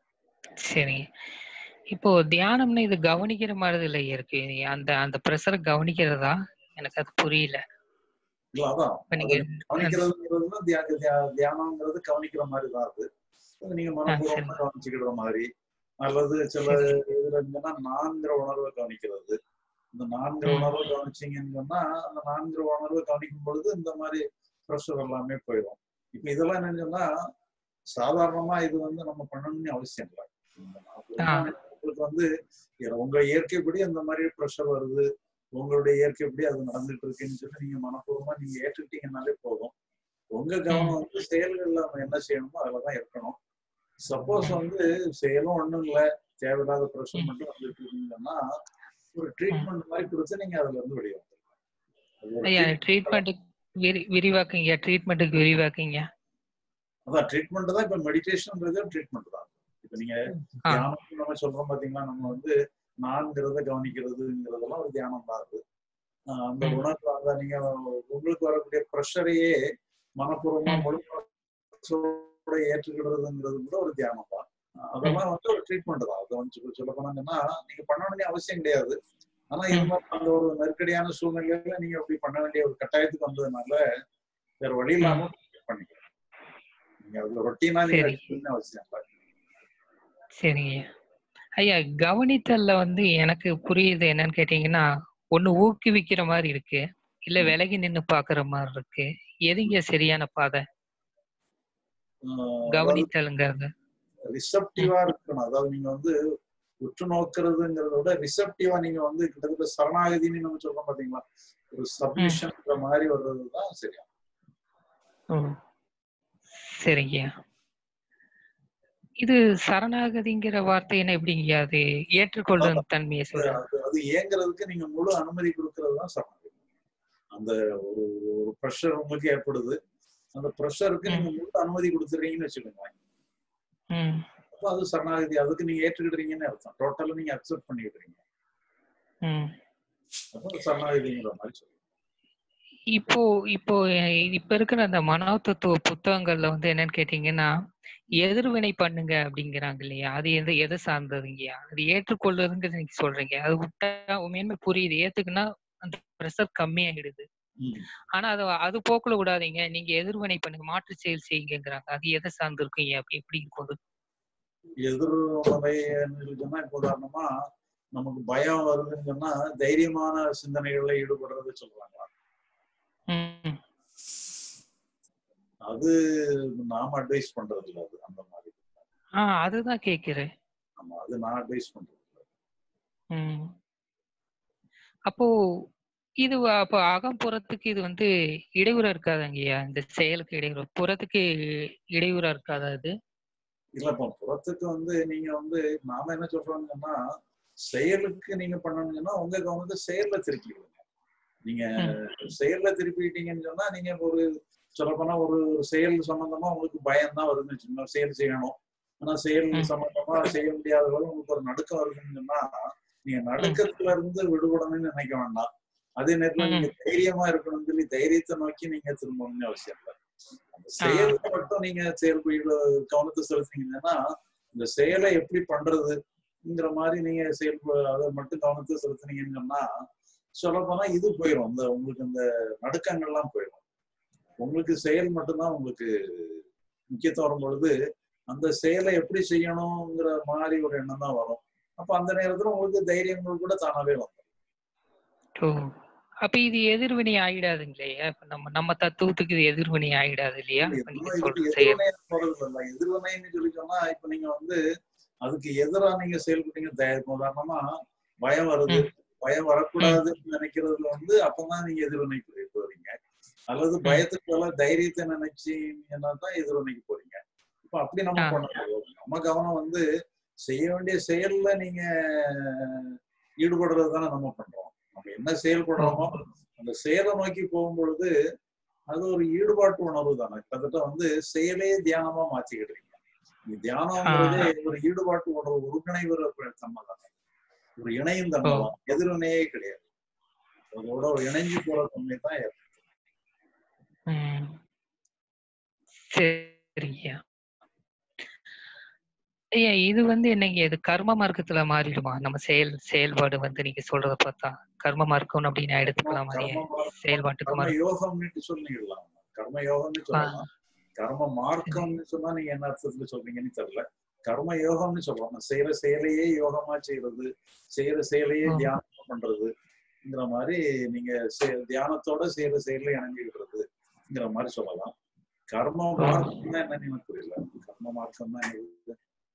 சரிங்க இப்போ தியானம்னா இது கவனிக்கிற மாதிரி இல்லை இருக்கு அந்த அந்த ப்ரெஷரை கவனிக்கிறதா எனக்கு அது புரியல இல்ல அதான் இப்ப அது நீங்க கவனிக்கிறதுங்கிறது தியா- தியா- தியானம்ங்கிறது கவனிக்கிற மாதிரி தான் அது அது நீங்க ஆ, சரி மனப்பூர்வமா கவனிச்சுக்கிற மாதிரி அல்லது சில சரி இதுல இருந்ததுன்னா நான்கிற உணர்வை கவனிக்கிறது இந்த நான்கிற ம் உணர்வை கவனிச்சீங்கன்னு சொன்னா அந்த நான்கிற உணர்வை கவனிக்கும் பொழுது இந்த மாதிரி ப்ரெஷர் எல்லாமே போயிடும் இப்ப இதெல்லாம் என்னன்னு சொன்னா சாதாரணமா இது வந்து நம்ம பண்ணணும்னு அவசியம் இல்லை ஆ உங்களுக்கு வந்து உங்க இயற்கைப்படி அந்த மாதிரி ப்ரெஷர் வருது உங்களுடைய இயற்கைப்படி அது நடந்துட்டு இருக்குன்னு சொல்லி நீங்க மனப்பூர்வமா நீங்க ஏற்றுக்கிட்டீங்கன்னாலே போதும் உங்க ம் கவனம் வந்து செயல்கள்ல நம்ம என்ன செய்யணுமோ அதுலதான் இருக்கணும் சப்போஸ் ம் வந்து செயலும் ஒண்ணும் இல்ல தேவையில்லாத ப்ரெஷர் ம் மட்டும் வந்துட்டு இருக்குங்கன்னா ஒரு ம் ட்ரீட்மெண்ட் மாதிரி கொடுத்து நீங்க அதுல இருந்து வெளியே வந்துடலாம் அது ஒரு ஐயா ட்ரீட்மெண்ட் ட்ரீட்மெண்ட்டுக்கு விரி விரிவாக்குங்க ட்ரீட்மெண்ட்டுக்கு விரிவாக்குங்க அதான் ட்ரீட்மெண்ட் தான் இப்ப மெடிடேஷன்ன்றது ட்ரீட்மெண்ட் தான் இப்ப நீங்க ஆ தியானம் நம்ம சொல்றோம் பாத்தீங்களா நம்ம வந்து நான்கிறத கவனிக்கிறதுங்கிறதெல்லாம் ஒரு தியானம் தான் அது ஆஹ் அந்த ம் உணர்வு அந்த நீங்க உங்களுக்கு வரக்கூடிய ப்ரெஷரையே மனப்பூர்வமா ம் முழு மனசோட ஏற்றுக்கிறதுங்கிறது கூட ஒரு தியானம் தான் ஆஹ் ம் அதெல்லாம் வந்து ஒரு ட்ரீட்மெண்ட் தான் அதை வந்து சொல்ல போனாங்கன்னா நீங்க பண்ண வேண்டிய அவசியம் கிடையாது ஆனா ம் இருந்தாலும் அந்த ஒரு நெருக்கடியான சூழ்நிலையில நீங்க அப்படி பண்ண வேண்டிய ஒரு கட்டாயத்துக்கு வந்ததுனால வேற வழி ம் இல்லாம பண்ணிக்கலாம் நீங்க அது ரொட்டீனா நீங்க சரி வச்சுக்கணும்னு அவசியம் இல்லை சரிங்க ஐயா கவனித்தல்ல வந்து எனக்கு புரியுது என்னன்னு கேட்டீங்கன்னா ஒண்ணு ஊக்குவிக்கிற மாதிரி இருக்கு இல்ல ம். விலகி நின்னு பாக்குற மாதிரி இருக்கு எதுங்க சரியான பாதை ஆஹ் அதாவது கவனித்தல்ங்கிறது ம் ரிசப்டிவா இருக்கணும் அதாவது நீங்க வந்து உற்று நோக்குறதுங்கிறத விட ரிசப்டிவா நீங்க வந்து கிட்டத்தட்ட சரணாகதின்னு நம்ம சொல்றோம் பாத்தீங்களா ஒரு ம் சப்மிஷன்ன்ற மாதிரி வர்றதுதான் சரியா ம். சரிங்க இது சரணாகதிங்கிற வார்த்தை என்ன எப்படிங்க அது ஏற்றுக்கொள்ளும் தன்மையை அது சொல்ற அது அது இயங்குறதுக்கு நீங்க முழு அனுமதி கொடுக்கறது தான் சரணாகதி அந்த ஒரு ஒரு ப்ரெஷர் உங்களுக்கு ஏற்படுது அந்த ப்ரெஷருக்கு ம் நீங்க முழு அனுமதி கொடுத்துறீங்கன்னு வச்சுக்கோங்களேன் ம் அப்போ அது சரணாகதி அதுக்கு நீங்க ஏற்றுக்கிட்டீங்கன்னு அர்த்தம் டோட்டலா நீங்க அக்செப்ட் பண்ணிக்கிட்டீங்க ம் அப்போ சரணாகதிங்கிற மாதிரி சொல்லுங்க இப்போ இப்போ அஹ் இப்ப இருக்கிற அந்த மனோ தத்துவ புத்தகங்கள்ல வந்து என்னன்னு கேட்டீங்கன்னா எதிர்வினை பண்ணுங்க அப்படிங்கிறாங்க இல்லையா அது எது எதை சார்ந்ததுங்கய்யா அது ஏற்றுக்கொள்ளுறதுங்கிறது நீங்க சொல்றீங்க அது விட்டா உண்மையுமே புரியுது ஏத்துக்குன்னா அந்த ப்ரெஷர் கம்மியாயிடுது ம். ஆனா அது அது போக்குல விடாதீங்க நீங்க எதிர்வினை பண்ணுங்க மாற்று செயல் செய்யுங்கிறாங்க அது எதை சார்ந்து இருக்குங்க அப்படி எப்படி இருக்கும் அது? எதிர்மறைன்னு சொன்னா இப்போ உதாரணமா நமக்கு பயம் வருதுன்னு சொன்னா தைரியமான சிந்தனைகள்ல ஈடுபடுறது சொல்றாங்க ம் அது நாம அட்வைஸ் பண்றது இல்ல அது அந்த மாதிரி ஆ அதுதான் கேக்குறேன் ஆமா அது நான் அட்வைஸ் பண்றது இல்ல. ம் அப்போ இது வ- அப்போ அகம் புறத்துக்கு இது வந்து இடையூறா இருக்காதாங்கய்யா இந்த செயலுக்கு இடையூறு புறத்துக்கு இடையூறா இருக்காதா இது இல்ல இப்போ புறத்துக்கு வந்து நீங்க வந்து நாம என்ன சொல்றோம்னா செயலுக்கு நீங்க பண்ணணும்னா உங்க கவனத்தை செயல்ல திருப்பிடுங்க நீங்க ம் செயல்ல திருப்பிட்டீங்கன்னு சொன்னா நீங்க ஒரு சொல்லப்போனா ஒரு ஒரு செயல் சம்பந்தமா உங்களுக்கு பயம் தான் வருதுன்னு வச்சுக்கோங்க ஒரு செயல் செய்யணும் ஆனா செயல் ம் சம்பந்தமா செய்ய முடியாத போது உங்களுக்கு ஒரு நடுக்கம் வருதுன்னு சொன்னா நீங்க ம் நடுக்கத்துல இருந்து விடுபடணும்னு நினைக்க வேண்டாம் அதே நேரத்துல ம் நீங்க தைரியமா இருக்கணும்னு சொல்லி தைரியத்தை நோக்கி நீங்க திரும்பணும்னு அவசியம் இல்லை அந்த ஆ செயலுக்கு மட்டும் நீங்க செயல் கவனத்தை செலுத்துனீங்கன்னா இந்த செயலை எப்படி பண்றதுங்கிற மாதிரி நீங்க செயல் அதை மட்டும் கவனத்தை செலுத்துனீங்கன்னு சொன்னா சொல்ல போனா இது போயிடும் அந்த உங்களுக்கு அந்த நடுக்கங்கள்லாம் போயிடும் உங்களுக்கு செயல் மட்டும்தான் உங்களுக்கு முக்கியத்துவம் வரும் பொழுது அந்த செயலை எப்படி செய்யணுங்கிற மாதிரி ஒரு எண்ணம் தான் வரும் அப்ப அந்த நேரத்துல உங்களுக்கு தைரியங்கள் கூட தானாவே வரும் ஓ அப்ப இது எதிர்வினை ஆயிடாதுங்களே இப்ப நம்ம நம்ம தத்துவத்துக்கு இது எதிர்வினை ஆயிடாது இல்லையா இப்ப நீங்க இதுக்கு சொல்ற செயல் எதிர்வினை போறது இல்லை எதிர்வினைன்னு சொல்லி சொன்னா இப்ப நீங்க வந்து அதுக்கு எதிரா நீங்க செயல்பட்டீங்க தயாரிப்பு உதாரணமா பயம் வருது ம் பயம் ம் வரக்கூடாதுன்னு நினைக்கிறதுல வந்து அப்பதான் நீங்க எதிர்வினைக்கு போய் போறீங்க அல்லது ம் பயத்துக்கு பதிலா தைரியத்தை நினைச்சீங்கன்னா தான் எதிர்வினைக்கு போறீங்க இப்ப அப்படி நம்ம ஆ பண்ண நம்ம கவனம் வந்து செய்ய வேண்டிய செயல்ல நீங்க ஈடுபடுறது தானே நம்ம பண்றோம் நம்ம என்ன செயல்படுறோமோ அந்த செயலை நோக்கி போகும்பொழுது அது ஒரு ஈடுபாட்டு உணர்வு தானே கிட்டத்தட்ட வந்து செயலே தியானமா மாத்திக்கிடுறீங்க நீ தியானம்ங்கிறதே ஒரு ஈடுபாட்டு உணர்வு ஒருங்கிணைவு தன்மை தானே ஒரு இணையும் தன்மை தான் எதிர்வினையே கிடையாது அதோட ஒரு இணைஞ்சு போற தன்மை தான் ஏற்படும். ம். சரிங்கய்யா ஐயா இது வந்து என்னங்க இது கர்ம மார்க்கத்துல மாறிடுமா நம்ம செயல் செயல்பாடு வந்து நீங்க சொல்றத பார்த்தா கர்ம மார்க்கம் அப்படின்னு நான் எடுத்துக்கலாம் மாதிரியே கர்ம மார்க்கம், செயல்பாட்டுக்கு கர்ம மாறி யோகம்னு சொல்லிடலாம் கர்ம யோகம்னு சொல்லலாம் கர்ம மார்க்கம்னு சொன்னா நீங்க என்ன அர்த்தத்துல சொல்றீங்கன்னு தெரியல கர்ம யோகம்னு சொல்றோம் நான் செய்யற செயலையே யோகமா செய்யறது செய்யற செயலையே ஆ. தியானம் பண்றதுங்கிற மாதிரி நீங்க செ- தியானத்தோட செய்யற செயலை இணங்கிடுறதுங்கிற மாதிரி சொல்லலாம் கர்ம ஆ. மார்க்கம்னா என்னன்னு எனக்கு புரியல கர்ம மார்க்கம்னா என்னது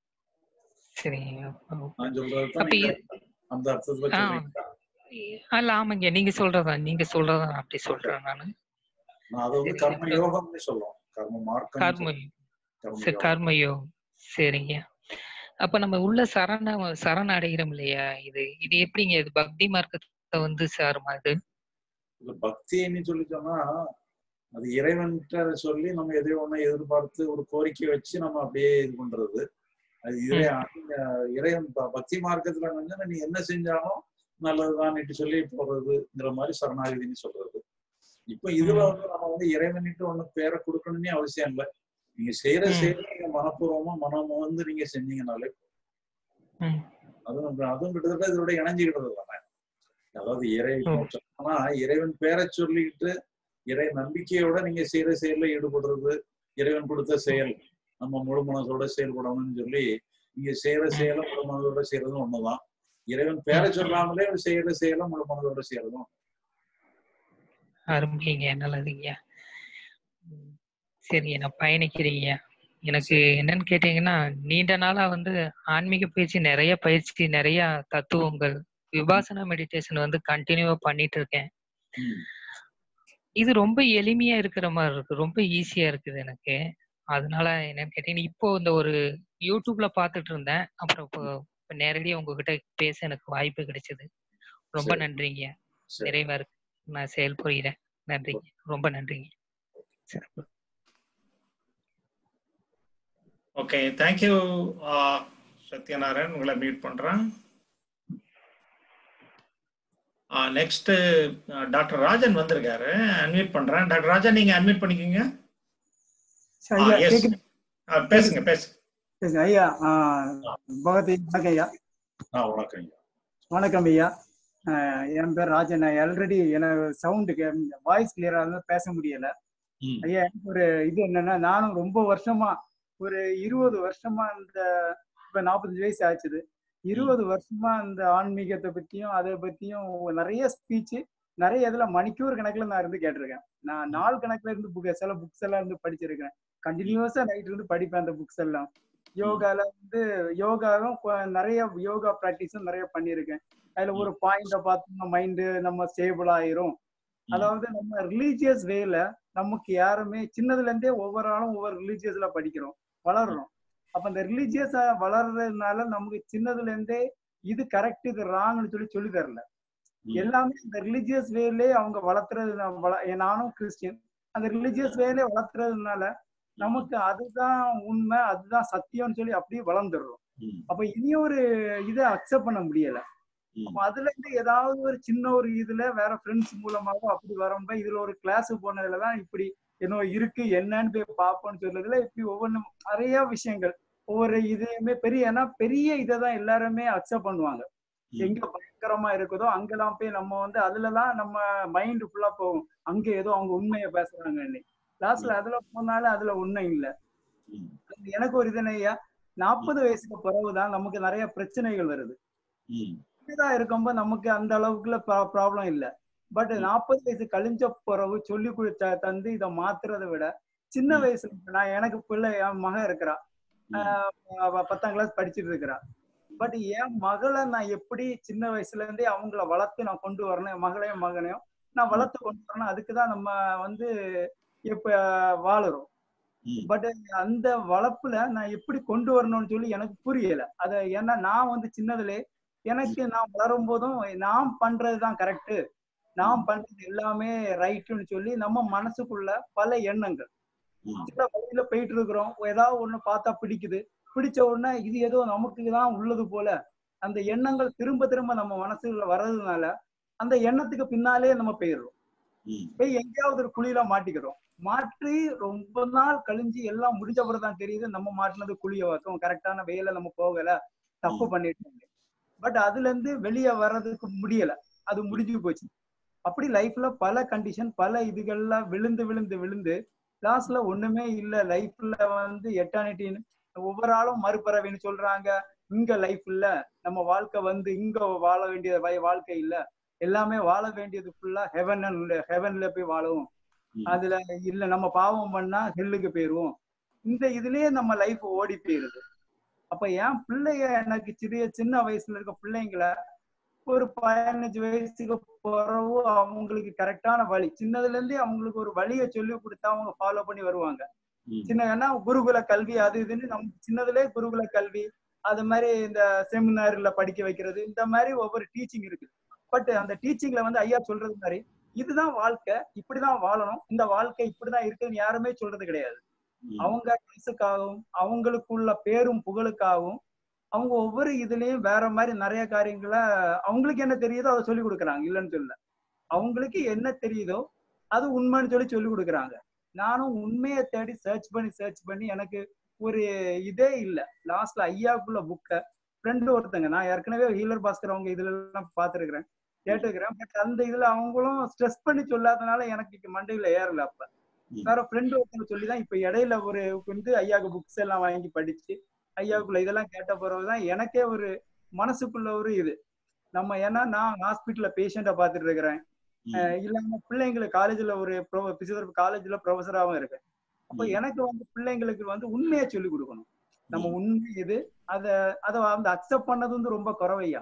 சரிங்க நான் சொல்றதுதான் அப்ப நீங்க இது- அந்த அர்த்தத்துல ஆ சொல்றீங்களா அல்ல ஆமாங்க நீங்க சொல்றதா நீங்க சொல்றதா நான் அப்படி சொல்றேன் நானு நான் அதை வந்து கர்ம யோகம்னு சொல்லுவோம் கர்ம மார்க்கம் கர்ம கர்ம சரி, யோகம் கர்ம யோகம் சரிங்க அப்ப நம்ம உள்ள சரண சரண அடைகிறோம் இல்லையா இது இது எப்படிங்க இது பக்தி மார்க்கத்தை வந்து சாருமா இது இது பக்தின்னு சொல்லி சொன்னா அது இறைவன்கிட்ட சொல்லி நம்ம எதையோ ஒண்ணு எதிர்பார்த்து ஒரு கோரிக்கை வச்சு நம்ம அப்படியே இது பண்றது அது இறை அந்த இறைவன் ப- பக்தி மார்க்கத்துல வந்து நீ என்ன செஞ்சாலும் நல்லதுதான்னுட்டு சொல்லி போறதுங்கிற மாதிரி சரணாகதின்னு சொல்றது இப்ப இதுல வந்து நம்ம வந்து இறைவனிட்டு ஒண்ணு பேரை கொடுக்கணும்னே அவசியம் இல்லை நீங்க செய்யற ம். செயலை நீங்க மனப்பூர்வமா மனம் வந்து நீங்க செஞ்சீங்கனாலே ம். அதுவும் அதுவும் கிட்டத்தட்ட இதோட இணைஞ்சுக்கிட்டது தானே அதாவது இறை ம். ஆனா இறைவன் பேரை சொல்லிக்கிட்டு இறை நம்பிக்கையோட நீங்க செய்யற செயல்ல ஈடுபடுறது இறைவன் கொடுத்த செயல் நம்ம முழு மனதோட செயல்படணும்னு சொல்லி நீங்க செய்யற செயலை முழு மனதோட செய்யறதும் ஒண்ணுதான் இறைவன் பேரை சொல்லாமலே செய்யற செயலை முழு மனதோட செய்யறதும் அருமைங்க நல்லதுங்க ம். சரிங்க நான் பயணிக்கிறீங்க எனக்கு என்னன்னு கேட்டீங்கன்னா நீண்ட நாளா வந்து ஆன்மீக பயிற்சி நிறைய பயிற்சி நிறைய தத்துவங்கள் விபாசனா மெடிடேஷன் வந்து கண்டினியூவா பண்ணிட்டு இருக்கேன் இது ரொம்ப எளிமையா இருக்கிற மாதிரி இருக்கு ரொம்ப ஈஸியா இருக்குது எனக்கு அதனால என்னன்னு கேட்டீங்கன்னா இப்போ இந்த ஒரு யூடியூப்ல பார்த்துட்டு இருந்தேன் அப்புறம் இப்போ இப்போ நேரடியா உங்ககிட்ட பேச எனக்கு வாய்ப்பு கிடைச்சது ரொம்ப சரி. நன்றிங்க சரி. நிறைவா இருக்கு நான் செயல்புரிகிறேன் நன்றிங்க ரொம்ப நன்றிங்க சரி ஓகே தேங்க்யூ சத்யநாராயண் உங்களை மீட் பண்றேன் நெக்ஸ்ட் டாக்டர் ராஜன் வந்திருக்காரு அன்மியூட் பண்றேன் டாக்டர் ராஜன் நீங்க அன்மியூட் பண்ணிக்கோங்க சரி, ஐயா, yes. கேக்குது. ஆ, பேசுங்க பேசுங்க சரிங்க, ஐயா ஆ, பகவதி வணக்கம் ஐயா ஆ வணக்கம் ஐயா வணக்கம் ஐயா ஆ, என் பேர் ராஜன் ஆல்ரெடி எனக்கு சவுண்டுக்கு வாய்ஸ் கிளியரா இருந்தா பேச முடியல ம். ஐயா எனக்கு ஒரு இது என்னன்னா நானும் ரொம்ப வருஷமா ஒரு இருபது வருஷமா இந்த இப்ப நாற்பத்தஞ்சு வயசு ஆச்சுது இருபது வருஷமா இந்த ஆன்மீகத்தை பத்தியும் அதை பத்தியும் நிறைய ஸ்பீச் நிறைய இதுல மணிக்கூர் கணக்குல நான் இருந்து கேட்டிருக்கேன் நான் நாள் கணக்குல இருந்து புக் சில புக்ஸ் எல்லாம் இருந்து படிச்சிருக்கேன் கண்டினியூஸா நைட் இருந்து படிப்பேன் அந்த புக்ஸ் எல்லாம் யோகால வந்து யோகாவும் கொ- நிறைய யோகா ப்ராக்டிஸும் நிறைய பண்ணியிருக்கேன் அதுல ஒரு பாயிண்ட பார்த்தோம்னா மைண்டு நம்ம ஸ்டேபிள் ஆயிரும் அதாவது நம்ம ரிலீஜியஸ் வேல நமக்கு யாருமே சின்னதுல இருந்தே ஒவ்வொரு ஆளும் ஒவ்வொரு ரிலீஜியஸ்ல படிக்கிறோம் வளர்றோம் அப்ப அந்த ரிலீஜியஸா வளர்றதுனால நமக்கு சின்னதுல இருந்தே இது கரெக்ட் இது ராங்னு சொல்லி சொல்லி தரல எல்லாமே இந்த ரிலீஜியஸ் வேலே அவங்க வளர்த்துறது நான் வள- நானும் கிறிஸ்டியன் அந்த ரிலீஜியஸ் வேலே வளர்த்துறதுனால நமக்கு அதுதான் உண்மை அதுதான் சத்தியம்னு சொல்லி அப்படியே வளர்ந்துடுறோம் அப்ப இனி ஒரு இதை அக்செப்ட் பண்ண முடியல அப்ப அதுல இருந்து ஏதாவது ஒரு சின்ன ஒரு இதுல வேற ஃப்ரெண்ட்ஸ் மூலமாவோ அப்படி வரும்போது இதுல ஒரு கிளாஸ் போனதுலதான் இப்படி என்ன இருக்கு என்னன்னு போய் பார்ப்போம்னு சொல்றதுல இப்படி ஒவ்வொன்றும் நிறைய விஷயங்கள் ஒவ்வொரு இதையுமே பெரிய ஏன்னா பெரிய இதை தான் எல்லாருமே அக்செப்ட் பண்ணுவாங்க எங்க பயங்கரமா இருக்குதோ அங்கெல்லாம் போய் நம்ம வந்து அதுலலாம் நம்ம மைண்ட் ஃபுல்லா போகும் அங்க ஏதோ அவங்க உண்மையை பேசுறாங்கன்னு லாஸ்ட்ல அதுல போனாலும் அதுல உண்மை இல்ல எனக்கு ஒரு இது ஐயா நாற்பது வயசுக்கு பிறகுதான் நமக்கு நிறைய பிரச்சனைகள் வருது இப்படிதான் இருக்கும்போது நமக்கு அந்த அளவுக்குள்ள ப்ராப்ளம் இல்ல பட் நாற்பது வயசு கழிஞ்ச பிறகு சொல்லி கொடுத்த தந்து இதை மாத்துறதை விட சின்ன வயசுல நான் எனக்கு பிள்ளை என் மகன் இருக்கிறா ஆஹ் அவ பத்தாம் கிளாஸ் படிச்சுட்டு இருக்கிறா பட் என் மகளை நான் எப்படி சின்ன வயசுல இருந்தே அவங்கள வளர்த்து நான் கொண்டு வரணும் என் மகளையும் மகனையும் நான் வளர்த்து கொண்டு வரணும் அதுக்குதான் நம்ம வந்து இப்ப வாழுறோம் பட் அந்த வளர்ப்புல நான் எப்படி கொண்டு வரணும்னு சொல்லி எனக்கு புரியல அத ஏன்னா நான் வந்து சின்னதுல எனக்கு நான் வளரும் போதும் நாம் பண்றதுதான் கரெக்ட் நாம் பண்றது எல்லாமே ரைட்டுன்னு சொல்லி நம்ம மனசுக்குள்ள பல எண்ணங்கள் சில வழியில போயிட்டு இருக்கிறோம் ஏதாவது ஒண்ணு பார்த்தா பிடிக்குது பிடிச்ச உடனே இது ஏதோ நமக்கு தான் உள்ளது போல அந்த எண்ணங்கள் திரும்ப திரும்ப நம்ம மனசுல வர்றதுனால அந்த எண்ணத்துக்கு பின்னாலே நம்ம போயிடுறோம் போய் எங்கேயாவது ஒரு குழியில மாட்டிக்கிறோம் மாற்றி ரொம்ப நாள் கழிஞ்சு எல்லாம் முடிஞ்ச தான் தெரியுது நம்ம மாட்டினது குழிய வைக்கும் கரெக்டான வேலை நம்ம போகல தப்பு பண்ணிட்டோம் பட் அதுல இருந்து வெளியே வர்றதுக்கு முடியல அது முடிஞ்சு போச்சு அப்படி லைஃப்ல பல கண்டிஷன் பல இதுகள்ல விழுந்து விழுந்து விழுந்து லாஸ்ட்ல ஒண்ணுமே இல்ல லைஃப்ல வந்து எட்டானிட்டின்னு ஒவ்வொரு ஆளும் மறுபிறவின்னு சொல்றாங்க இங்க லைஃப் இல்ல நம்ம வாழ்க்கை வந்து இங்க வாழ வேண்டிய வய- வாழ்க்கை இல்ல எல்லாமே வாழ வேண்டியது ஃபுல்லா ஹெவன் ஹெவன்ல போய் வாழும் அதுல இல்ல நம்ம பாவம் பண்ணா ஹெல்லுக்கு போயிருவோம் இந்த இதுலயே நம்ம லைஃப் ஓடி போயிருது அப்ப என் பிள்ளைய எனக்கு சிறிய சின்ன வயசுல இருக்க பிள்ளைங்களை ஒரு பதினஞ்சு வயசுக்கு பிறகு அவங்களுக்கு கரெக்டான வழி சின்னதுல இருந்தே அவங்களுக்கு ஒரு வழியை சொல்லி கொடுத்தா அவங்க ஃபாலோ பண்ணி வருவாங்க சின்ன ஏன்னா குருகுல கல்வி அது இதுன்னு நம்ம சின்னதுலே குருகுல கல்வி அது மாதிரி இந்த செமினார்ல படிக்க வைக்கிறது இந்த மாதிரி ஒவ்வொரு டீச்சிங் இருக்கு பட் அந்த டீச்சிங்ல வந்து ஐயா சொல்றது மாதிரி இதுதான் வாழ்க்கை இப்படிதான் வாழணும் இந்த வாழ்க்கை இப்படிதான் இருக்குன்னு யாருமே சொல்றது கிடையாது அவங்க மனசுக்காகவும் அவங்களுக்குள்ள பேரும் புகழுக்காகவும் அவங்க ஒவ்வொரு இதுலயும் வேற மாதிரி நிறைய காரியங்களை அவங்களுக்கு என்ன தெரியுதோ அதை சொல்லி கொடுக்குறாங்க இல்லைன்னு சொல்ல அவங்களுக்கு என்ன தெரியுதோ அது உண்மைன்னு சொல்லி சொல்லி கொடுக்குறாங்க நானும் உண்மையை தேடி சர்ச் பண்ணி சர்ச் பண்ணி எனக்கு ஒரு இதே இல்ல லாஸ்ட்ல ஐயாக்குள்ள புக்கை ஃப்ரெண்டு ஒருத்தங்க நான் ஏற்கனவே ஹீலர் பாஸ்கர் அவங்க இதுல எல்லாம் பார்த்துருக்கிறேன் கேட்டுக்கிறேன் பட் அந்த இதுல அவங்களும் ஸ்ட்ரெஸ் பண்ணி சொல்லாதனால எனக்கு இங்க மண்டையில ஏறல அப்ப வேற ஃப்ரெண்டு ஒருத்தங்க சொல்லிதான் இப்ப இடையில ஒரு வந்து ஐயாவுக்கு புக்ஸ் எல்லாம் வாங்கி படிச்சு ஐயாவுக்குள்ள இதெல்லாம் கேட்ட பிறகுதான் எனக்கே ஒரு மனசுக்குள்ள ஒரு இது நம்ம ஏன்னா நான் ஹாஸ்பிட்டல்ல பேஷண்ட்டை பார்த்துட்டு இருக்கிறேன் அஹ் இல்லாம பிள்ளைங்களுக்கு காலேஜ்ல ஒரு பிசியோதெரபி காலேஜ்ல ப்ரொஃபஸராகவும் இருக்கேன் அப்ப எனக்கு வந்து பிள்ளைங்களுக்கு வந்து உண்மையை சொல்லி கொடுக்கணும் நம்ம உண்மை இது அத அதை வந்து அக்செப்ட் பண்ணது வந்து ரொம்ப குறவையா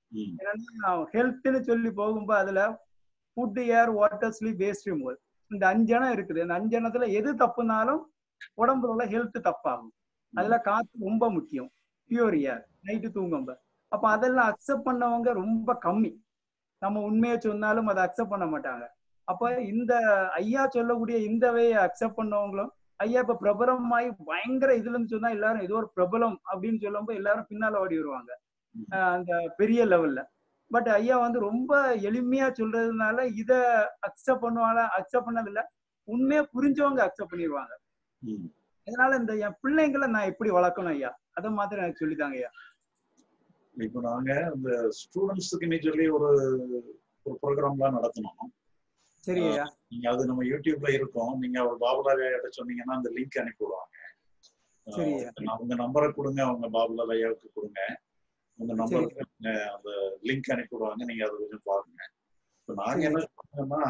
ஏன்னா ஹெல்த்னு சொல்லி போகும்போது அதுல food air water sleep waste removal இந்த அஞ்சனம் இருக்குது இந்த அஞ்சனத்துல எது தப்புனாலும் உடம்புல உள்ள ஹெல்த் தப்பாகும் அதுல காத்து ரொம்ப முக்கியம் பியூர் ஏர் நைட்டு தூங்கும்ப அப்ப அதெல்லாம் அக்செப்ட் பண்ணவங்க ரொம்ப கம்மி நம்ம உண்மையை சொன்னாலும் அதை அக்செப்ட் பண்ண மாட்டாங்க அப்ப இந்த ஐயா சொல்லக்கூடிய இந்த வேயை அக்செப்ட் பண்ணவங்களும் ஐயா இப்ப பிரபலமாயி பயங்கர இதுல இருந்து சொன்னா எல்லாரும் ஏதோ ஒரு பிரபலம் அப்படின்னு சொல்லும்போது எல்லாரும் பின்னால ஓடி வருவாங்க அஹ் அந்த பெரிய லெவல்ல பட் ஐயா வந்து ரொம்ப எளிமையா சொல்றதுனால இத அக்செப்ட் பண்ணுவாங்க அக்செப்ட் பண்ணதில்ல உண்மையா புரிஞ்சவங்க அக்செப்ட் பண்ணிடுவாங்க அதனால இந்த என் பிள்ளைங்களை நான் எப்படி வளர்க்கணும் ஐயா அதை மாத்திரம் எனக்கு சொல்லித்தாங்க ஐயா இப்போ நாங்க இந்த ஸ்டூடெண்ட்ஸுக்குன்னு சொல்லி ஒரு ஒரு ப்ரோக்ராம்லாம் நடத்தணும் சரி ஐயா நீங்க அது நம்ம யூடியூப்ல இருக்கும் நீங்க அவர் பாபுலால் ஐயாட்ட சொன்னீங்கன்னா அந்த லிங்க் அனுப்பி விடுவாங்க சரி அஹ் உங்க நம்பரை கொடுங்க அவங்க பாபுலால் ஐயாவுக்கு கொடுங்க உங்க நம்பருக்கு நீங்க அந்த லிங்க் அனுப்பி விடுவாங்க நீங்க அதை கொஞ்சம் பாருங்க இப்போ நாங்க என்ன பண்ணோம்னா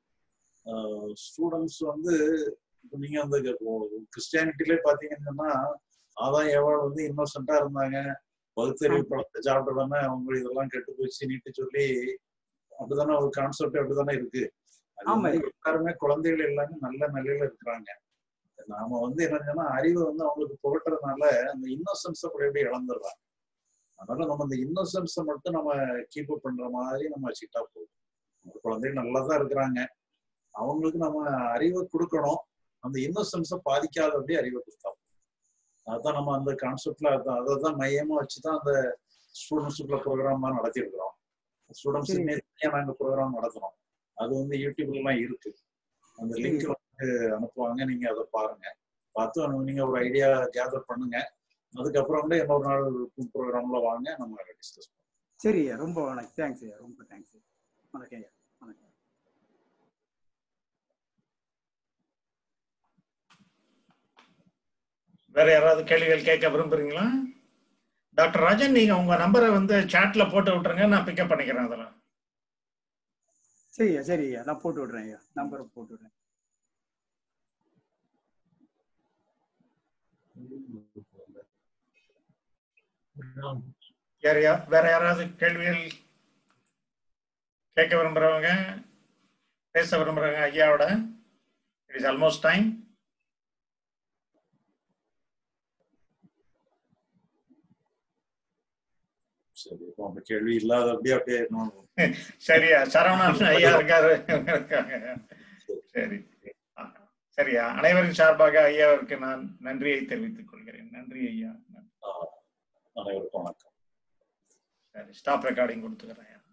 ஸ்டூடெண்ட்ஸ் வந்து இப்போ நீங்க அந்த கிறிஸ்டியானிட்டிலே பாத்தீங்கன்னா ஆதாம் ஏவாள் வந்து இன்னோசென்ட்டா இருந்தாங்க பகுத்தறிவு பழத்தை சாப்பிடுறதானே அவங்க இதெல்லாம் கெட்டு போச்சு நீட்டு சொல்லி அப்படிதானே ஒரு கான்செப்ட் அப்படிதானே இருக்கு அது ஆமா. மாதிரி எல்லாருமே குழந்தைகள் எல்லாமே நல்ல நிலையில இருக்கிறாங்க நாம வந்து என்னன்னா அறிவை வந்து அவங்களுக்கு புகட்டுறதுனால அந்த இன்னோசன்ஸ் அப்படி எப்படி இழந்துடுறாங்க அதனால நம்ம அந்த இன்னோசன்ஸை மட்டும் நம்ம கீப் அப் பண்ற மாதிரி நம்ம வச்சுக்கிட்டா போதும் நம்ம குழந்தைகள் நல்லா தான் இருக்கிறாங்க அவங்களுக்கு நம்ம அறிவை கொடுக்கணும் அந்த இன்னோசன்ஸை பாதிக்காதபடி அறிவை கொடுத்தா போதும். அதான் நம்ம அந்த கான்செப்ட்ல அதான் அதை தான் மையமா வச்சுதான் அந்த ஸ்டூடெண்ட்ஸுக்குள்ள ப்ரோக்ராம் நடத்திருக்கிறோம் ஸ்டூடெண்ட்ஸுக்கு தனியா நாங்க ப்ரோக்ராம் நடத்துறோம் அது வந்து யூடியூப்ல எல்லாம் இருக்கு அந்த லிங்க் வந்து அனுப்புவாங்க நீங்க அதை பாருங்க பார்த்து அது நீங்க ஒரு ஐடியா கேதர் பண்ணுங்க அதுக்கப்புறம் வந்து இன்னொரு நாள் ப்ரோக்ராம்ல வாங்க நம்ம டிஸ்கஸ் சரி ஐயா ரொம்ப வணக்கம் தேங்க்ஸ் ஐயா ரொம்ப தேங்க்ஸ் வணக்கம் ஐயா வணக்கம் வேற யாராவது கேள்விகள் கேட்க விரும்புறீங்களா டாக்டர் ராஜன் நீங்க உங்க நம்பரை வந்து சாட்ல போட்டு விட்டுருங்க நான் பிக்கப் பண்ணிக்கிறேன் அதெல்லாம் சரி ஐயா சரி ஐயா நான் போட்டு விடுறேன் ஐயா நம்பர் போட்டு விடுறேன் வேற யா- வேற யாராவது கேள்விகள் கேட்க விரும்புறவங்க பேச விரும்புறவங்க ஐயாவோட இட் இஸ் ஆல்மோஸ்ட் டைம் சரி இப்போ அந்த கேள்வி இல்லாத அப்படியே அப்படியே இன்னும் சரியா சரவணன் ஐயா இருக்காரு இருக்காங்க சரி ஆ, சரியா அனைவரின் சார்பாக ஐயாவிற்கு நான் நன்றியை தெரிவித்துக் கொள்கிறேன் நன்றி ஐயா அனைவருக்கும் வணக்கம் சரி ஸ்டாப் ரெக்கார்டிங் கொடுத்துக்கிறேன்